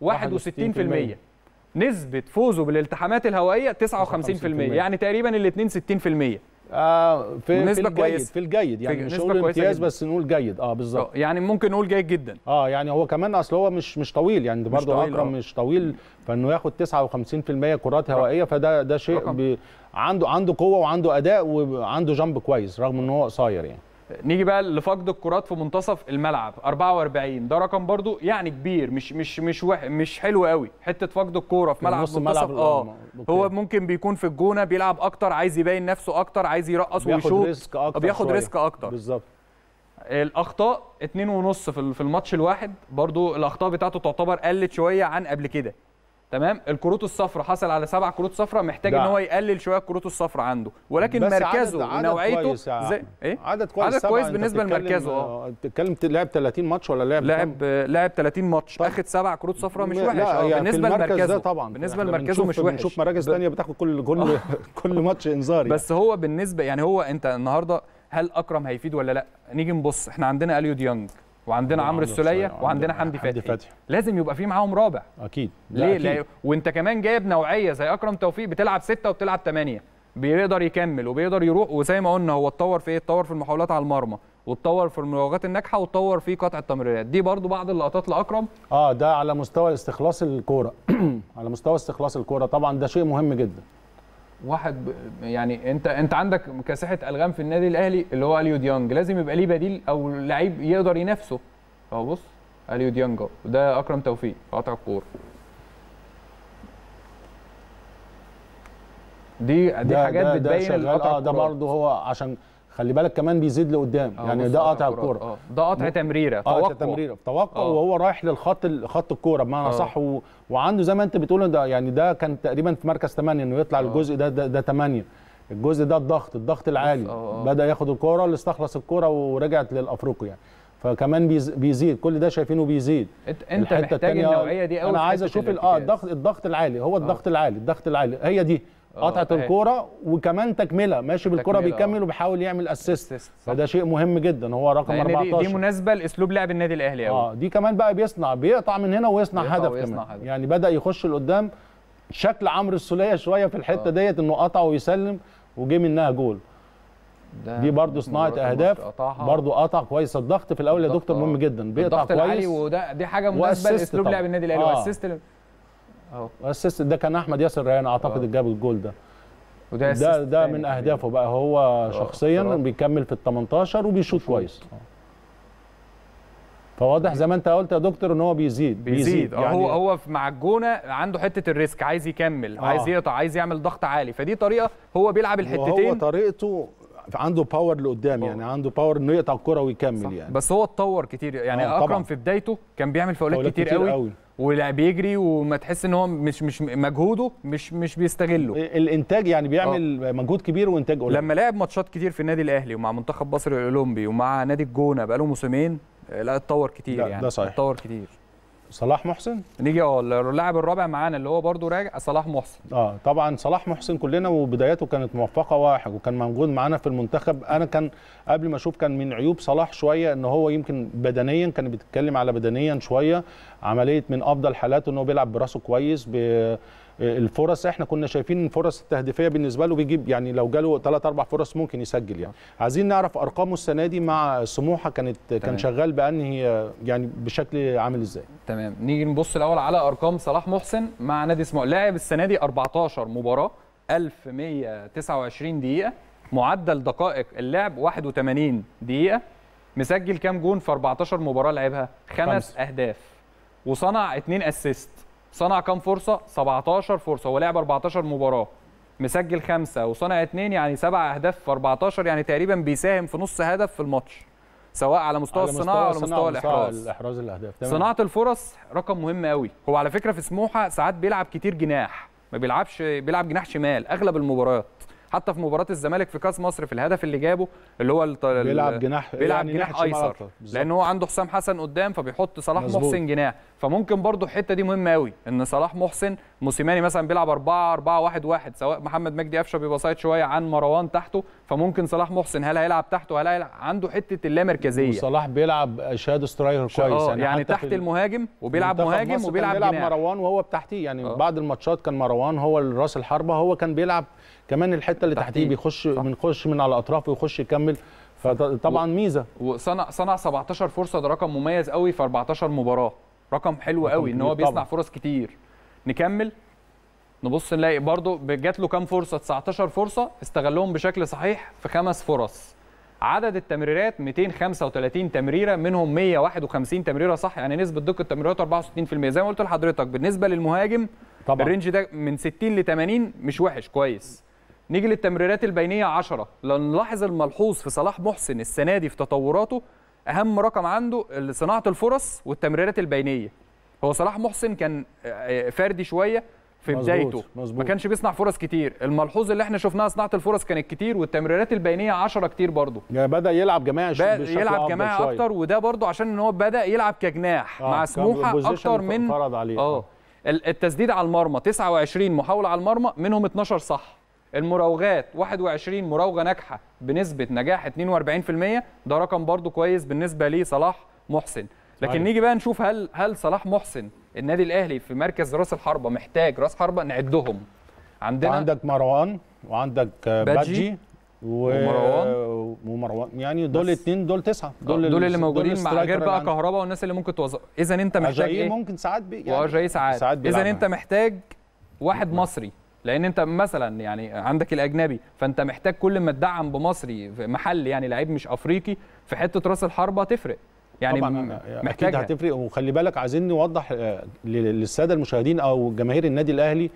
61% نسبه فوزه بالالتحامات الهوائيه 59% يعني تقريبا الاثنين 60% آه في, في ونسبة الجيد كويسة. في الجيد يعني في مش نسبة نقول كويسة امتياز جداً. بس نقول جيد اه بالظبط يعني ممكن نقول جيد جدا اه يعني هو كمان اصل هو مش مش طويل يعني برضه طويل، اكرم آه. مش طويل فانه ياخد 59% كرات هوائيه فده ده شيء رقم. بي عنده عنده قوه وعنده اداء وعنده جنب كويس رغم ان هو قصير يعني نيجي بقى لفقد الكرات في منتصف الملعب 44 ده رقم برضو يعني كبير مش مش مش وح مش حلو قوي حته فقد الكوره في ملعب نص منتصف ملعب اه أوكي. هو ممكن بيكون في الجونه بيلعب اكتر عايز يبين نفسه اكتر عايز يرقص بياخد ويشوط ريسك اكتر بياخد شوية. ريسك اكتر بالظبط الاخطاء اتنين ونص في ال- في الماتش الواحد برضو الاخطاء بتاعته تعتبر قلت شويه عن قبل كده تمام الكروت الصفراء حصل على سبع كروت صفراء محتاج ده. ان هو يقلل شويه الكروت الصفراء عنده ولكن بس مركزه عدد- عدد ونوعيته كويس يا زي أحمد. ايه عدد كويس عدد سبعة. كويس أنت بالنسبة بتتكلم- لمركزه، آه. بتتكلم لعب 30 ماتش ولا لعب لعب لعب 30 ماتش طيب. اخد سبع كروت صفراء مش لا، وحش اه يعني في بالنسبه المركز لمركزه ده طبعا بالنسبه إحنا لمركزه بنشوف- مش وحش بنشوف مراكز ب- ثانيه بتاخد كل كل كل ماتش انذار يعني. بس هو بالنسبه يعني هو انت النهارده هل اكرم هيفيد ولا لا نيجي نبص احنا عندنا اليو ديانج وعندنا عمرو السوليه وعندنا حمدي فتحي لازم يبقى في معاهم رابع اكيد ليه أكيد. لا وانت كمان جايب نوعيه زي اكرم توفيق بتلعب ستة وبتلعب ثمانية بيقدر يكمل وبيقدر يروح وزي ما قلنا هو اتطور في ايه اتطور في المحاولات على المرمى واتطور في المراوغات الناجحه واتطور في قطع التمريرات دي برضو بعض اللقطات لاكرم اه ده على مستوى استخلاص الكوره على مستوى استخلاص الكوره طبعا ده شيء مهم جدا واحد ب... يعني انت انت عندك كساحه الغام في النادي الاهلي اللي هو اليو ديانج لازم يبقى ليه بديل او لعيب يقدر ينافسه اهو بص اليو ديانج اهو وده اكرم توفيق في قطع الكوره دي دي ده حاجات ده ده بتبين شغال القطع اه ده الكورات. برضه هو عشان خلي بالك كمان بيزيد لقدام أهو يعني بص ده قطع قطع الكورة. الكوره اه ده قطع تمريره اه توقع تمريره توقع آه. وهو رايح للخط خط الكوره بمعنى آه. صح و... وعنده زي ما انت بتقول ده يعني ده كان تقريبا في مركز 8 انه يطلع الجزء ده ده, ده 8 الجزء ده الضغط الضغط العالي آه، آه. بدا ياخد الكوره اللي استخلص الكوره ورجعت للافريقي يعني فكمان بيز- بيزيد كل ده شايفينه بيزيد انت انت الحتة محتاج التانية النوعيه دي قوي انا في عايز حتة اشوف ال- اه الارتكاز. الضغط الضغط العالي هو الضغط العالي الضغط العالي هي دي قطعه أهي. الكوره وكمان تكمله ماشي بالكوره تكملة، آه. بيكمل وبيحاول يعمل اسيست Assist، صح. فده شيء مهم جدا هو رقم لان دي, 14 دي مناسبه لاسلوب لعب النادي الاهلي قوي اه دي كمان بقى بيصنع بيقطع من هنا ويصنع بيقطع هدف ويصنع كمان هدف. يعني بدا يخش لقدام شكل عمرو السوليه شويه في الحته آه. ديت انه قطع ويسلم وجه منها جول ده دي برضو صناعه مباراة اهداف الماتش قطعها. برضو قطع كويس الضغط في الاول يا الضغط، دكتور آه. مهم جدا بيقطع الضغط العالي كويس وده دي حاجه مناسبه وأسيست لاسلوب طبعا. لعب النادي الاهلي آه. واسيست ال- اهو واسيست ده كان احمد ياسر ريان اعتقد آه. اللي جاب الجول ده وده ده assist ده تاني من تقريباً. اهدافه بقى هو شخصيا بصراحة. بيكمل في ال 18 وبيشوط كويس فواضح زي ما انت قلت يا دكتور ان هو بيزيد بيزيد اه هو هو في- مع الجونه عنده حته الريسك عايز يكمل آه. عايز يقطع عايز يعمل ضغط عالي فدي طريقه هو بيلعب وهو الحتتين طريقته عنده باور لقدام يعني عنده باور انه يقطع الكره ويكمل يعني بس هو اتطور كتير يعني آه، اكرم طبعاً. في بدايته كان بيعمل فاولات فاولات كتير, كتير قوي, قوي. ولا بيجري وما تحس ان هو مش مش مجهوده مش مش بيستغله الانتاج يعني بيعمل مجهود كبير وانتاج قليل لما لعب ماتشات كتير في النادي الاهلي ومع منتخب مصر الاولمبي ومع نادي الجونه بقاله موسمين آه، لا اتطور كتير ده- يعني ده صحيح. اتطور كتير صلاح محسن نيجي اه اللاعب الرابع معانا اللي هو برضو راجع صلاح محسن اه طبعا صلاح محسن كلنا وبداياته كانت موفقه واحد وكان موجود معانا في المنتخب انا كان قبل ما اشوف كان من عيوب صلاح شويه ان هو يمكن بدنيا كان بيتكلم على بدنيا شويه عمليه من افضل حالاته ان هو بيلعب براسه كويس ب الفرص احنا كنا شايفين الفرص التهديفيه بالنسبه له بيجيب يعني لو جاله ثلاث اربع فرص ممكن يسجل يعني عايزين نعرف ارقامه السنه دي مع سموحه كانت تمام. كان شغال بانهي يعني بشكل عامل ازاي تمام نيجي نبص الاول على ارقام صلاح محسن مع نادي سموحه لاعب السنه دي 14 مباراه 1129 دقيقه معدل دقائق اللعب 81 دقيقه مسجل كام جون في 14 مباراه لعبها خمس خمسة. اهداف وصنع 2 اسيست صنع كام فرصه 17 فرصه هو لعب 14 مباراه مسجل خمسة وصنع اتنين يعني سبع أهداف في 14 يعني تقريبا بيساهم في نص هدف في الماتش سواء على مستوى على الصناعة وعلى مستوى الإحراز الاحراز الاهداف تمام. صناعه الفرص رقم مهم قوي هو على فكره في سموحه ساعات بيلعب كتير جناح ما بيلعبش بيلعب جناح شمال اغلب المباريات حتى في مباراه الزمالك في كاس مصر في الهدف اللي جابه اللي هو الط- ال- بيلعب جناح بيلعب يعني جناح ناحية شمال ايسر أكتر. بالظبط. لان هو عنده حسام حسن قدام فبيحط صلاح مظبوط. محسن جناح فممكن برضو الحته دي مهمه قوي ان صلاح محسن موسيماني مثلا بيلعب 4 4 1 1 سواء محمد مجدي قفشه بيبقى سايد شويه عن مروان تحته فممكن صلاح محسن هل هيلعب تحته هل هيلعب عنده حته اللامركزيه وصلاح بيلعب شادو سترايكر كويس اه يعني, حتى تحت في المهاجم وبيلعب منتخب مهاجم مصر وبيلعب كان بيلعب جناح مروان وهو بتحتيه يعني آه. بعد الماتشات كان مروان هو راس الحربه هو كان بيلعب كمان الحته اللي تحتيه. تحتيه بيخش صح. بنخش من على اطرافه ويخش يكمل فطبعا ميزه وصنع صنع 17 فرصه ده رقم مميز قوي في 14 مباراه رقم حلو رقم قوي ان هو كبير طبعاً. بيصنع فرص كتير نكمل نبص نلاقي برضو جات له كام فرصه 19 فرصه استغلهم بشكل صحيح في خمس فرص عدد التمريرات 235 تمريره منهم 151 تمريره صح يعني نسبه دقه التمريرات 64% زي ما قلت لحضرتك بالنسبه للمهاجم طبعا الرينج ده من 60 ل 80 مش وحش كويس نيجي للتمريرات البينيه 10 لو نلاحظ الملحوظ في صلاح محسن السنه دي في تطوراته اهم رقم عنده صناعه الفرص والتمريرات البينيه هو صلاح محسن كان فردي شويه في مظبوط، بدايته مظبوط. ما كانش بيصنع فرص كتير الملحوظ اللي احنا شفناها صناعه الفرص كانت كتير والتمريرات البينيه 10 كتير برضه يعني بدا يلعب جماعي ش- بقى بشكل يلعب أفضل جماعي شوية. اكتر وده برضه عشان ان هو بدا يلعب كجناح آه، مع كان سموحه البوزيشن اكتر من فرض عليه. اه ال- التسديد على المرمى 29 محاوله على المرمى منهم 12 صح المراوغات 21 مراوغه ناجحه بنسبه نجاح 42% ده رقم برضه كويس بالنسبه لصلاح محسن لكن صحيح. نيجي بقى نشوف هل هل صلاح محسن النادي الاهلي في مركز راس الحربه محتاج راس حربه نعدهم عندنا عندك مروان وعندك آه، بادجي بادجي و... ومروان. ومروان يعني دول بس. اثنين دول تسعه دول, دول اللي موجودين مع السترايكر غير اللي بقى عندك. كهربا والناس اللي ممكن توظف اذا انت محتاج أجاييه ايه ممكن ساعات بي يعني وارجعي ساعات, ساعات اذا بيلعبها. انت محتاج واحد مصري لان انت مثلا يعني عندك الاجنبي فانت محتاج كل ما تدعم بمصري في محل يعني لعيب مش افريقي في حته راس الحربه تفرق يعني طبعا م- أنا- اكيد محتاجها هتفرق وخلي بالك عايزين نوضح آه، لل- للساده المشاهدين او جماهير النادي الاهلي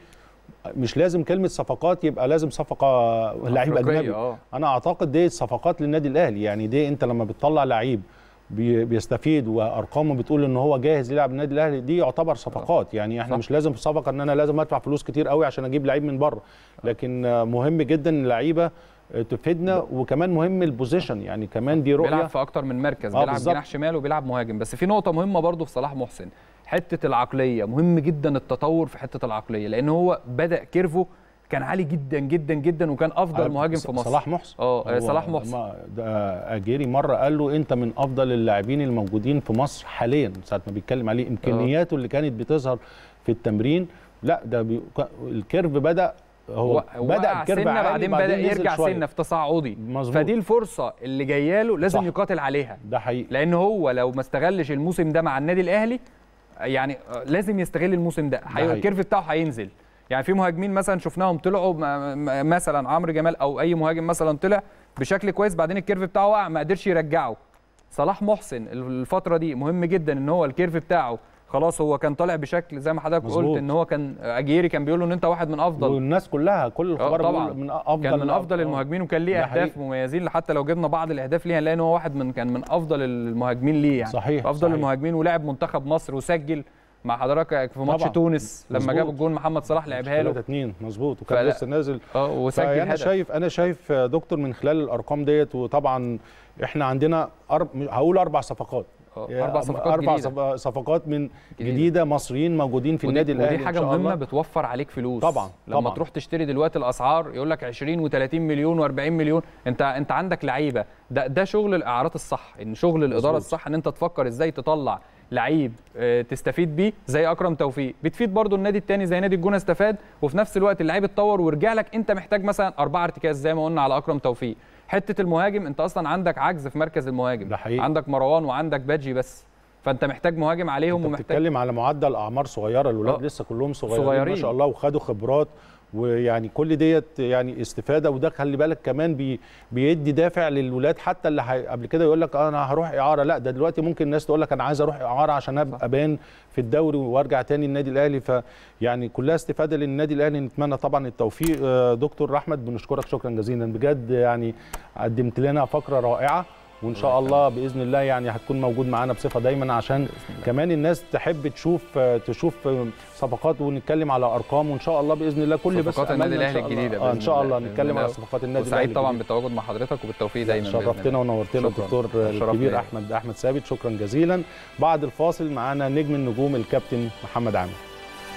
مش لازم كلمه صفقات يبقى لازم صفقه لعيب أفريقية، اجنبي اه انا اعتقد دي صفقات للنادي الاهلي يعني دي انت لما بتطلع لعيب بي- بيستفيد وارقامه بتقول ان هو جاهز يلعب النادي الاهلي دي يعتبر صفقات يعني احنا صح. مش لازم في صفقه ان انا لازم ادفع فلوس كتير قوي عشان اجيب لعيب من بره لكن آه، مهم جدا اللعيبه آه، تفيدنا وكمان مهم البوزيشن يعني كمان دي رؤيه بيلعب في اكتر من مركز آه، بيلعب بالظبط. جناح شمال وبيلعب مهاجم بس في نقطه مهمه برضو في صلاح محسن حته العقليه مهم جدا التطور في حته العقليه لان هو بدا كيرفو كان عالي جدا جدا جدا وكان افضل مهاجم في مصر صلاح محسن اه هو صلاح محسن ما- ده اجيري مره قال له انت من افضل اللاعبين الموجودين في مصر حاليا ساعه ما بيتكلم عليه امكانياته اللي كانت بتظهر في التمرين لا ده بي... الكيرف بدا هو و- بدا وقع الكيرف سنه عالي بعدين بدا نزل يرجع شوية. سنه في تصاعدي مظبوط. فدي الفرصه اللي جايه له لازم صح. يقاتل عليها ده حقيقي لان هو لو ما استغلش الموسم ده مع النادي الاهلي يعني آه، لازم يستغل الموسم ده حقيقي. حي... الكيرف بتاعه هينزل يعني في مهاجمين مثلا شفناهم طلعوا م- م- مثلا عمرو جمال او اي مهاجم مثلا طلع بشكل كويس بعدين الكيرف بتاعه وقع ما قدرش يرجعه صلاح محسن الفتره دي مهم جدا ان هو الكيرف بتاعه خلاص هو كان طالع بشكل زي ما حضرتك مظبوط. قلت ان هو كان اجيري كان بيقول له ان انت واحد من افضل والناس كلها كل الخبر طبعاً. بيقول من افضل كان من افضل المهاجمين وكان ليه ده اهداف حقيقي. مميزين حتى لو جبنا بعض الاهداف ليه هنلاقي ان هو واحد من كان من افضل المهاجمين ليه يعني صحيح، افضل صحيح. المهاجمين ولعب منتخب مصر وسجل مع حضرتك في ماتش طبعاً. تونس لما مظبوط. جاب الجون محمد صلاح لعبها 3 له 2 مظبوط وكان فلا- لسه نازل اه وسجل فانا هدف شايف انا شايف يا دكتور من خلال الارقام ديت وطبعا احنا عندنا أرب... هقول اربع صفقات آه، اربع صفقات اربع جديدة. صف- صفقات من جديدة. جديدة, جديده مصريين موجودين في ودي- النادي الاهلي ودي إن حاجه شاء مهمه الله. بتوفر عليك فلوس طبعاً، لما طبعاً. تروح تشتري دلوقتي الاسعار يقول لك 20 و30 مليون و40 مليون انت انت عندك لعيبه ده ده شغل الاعارات الصح ان شغل الاداره مظبوط. الصح ان انت تفكر ازاي تطلع لعيب آه، تستفيد بيه زي اكرم توفيق بتفيد برضو النادي التاني زي نادي الجونه استفاد وفي نفس الوقت اللعيب اتطور ورجع لك انت محتاج مثلا اربعه ارتكاز زي ما قلنا على اكرم توفيق حته المهاجم انت اصلا عندك عجز في مركز المهاجم ده حقيقي. عندك مروان وعندك بادجي بس فانت محتاج مهاجم عليهم انت ومحتاج بتتكلم على معدل اعمار صغيره الولاد آه. لسه كلهم صغيرين, صغيرين. ما شاء الله وخدوا خبرات ويعني كل ديت يعني استفاده وده خلي بالك كمان بي بيدي دافع للولاد حتى اللي حي... قبل كده يقول لك انا هروح اعاره لا ده دلوقتي ممكن الناس تقول لك انا عايز اروح اعاره عشان ابقى بان في الدوري وارجع تاني النادي الاهلي فيعني كلها استفاده للنادي الاهلي نتمنى طبعا التوفيق آه، دكتور احمد بنشكرك شكرا جزيلا بجد يعني قدمت لنا فقره رائعه وان شاء الله باذن الله يعني هتكون موجود معانا بصفه دايما عشان كمان الناس تحب تشوف تشوف صفقات ونتكلم على ارقام وان شاء الله باذن الله كل بس صفقات النادي أملنا إن الاهلي شاء الله- الجديده اه ان بإذن شاء الله بإذن نتكلم على الله. صفقات النادي وسعيد الاهلي طبعا الجديدة. بالتواجد مع حضرتك وبالتوفيق دايما بإذن الله. شرفتنا ونورتنا شكراً. الدكتور شرف الكبير ليا. احمد احمد ثابت شكرا جزيلا بعد الفاصل معانا نجم النجوم الكابتن محمد عامر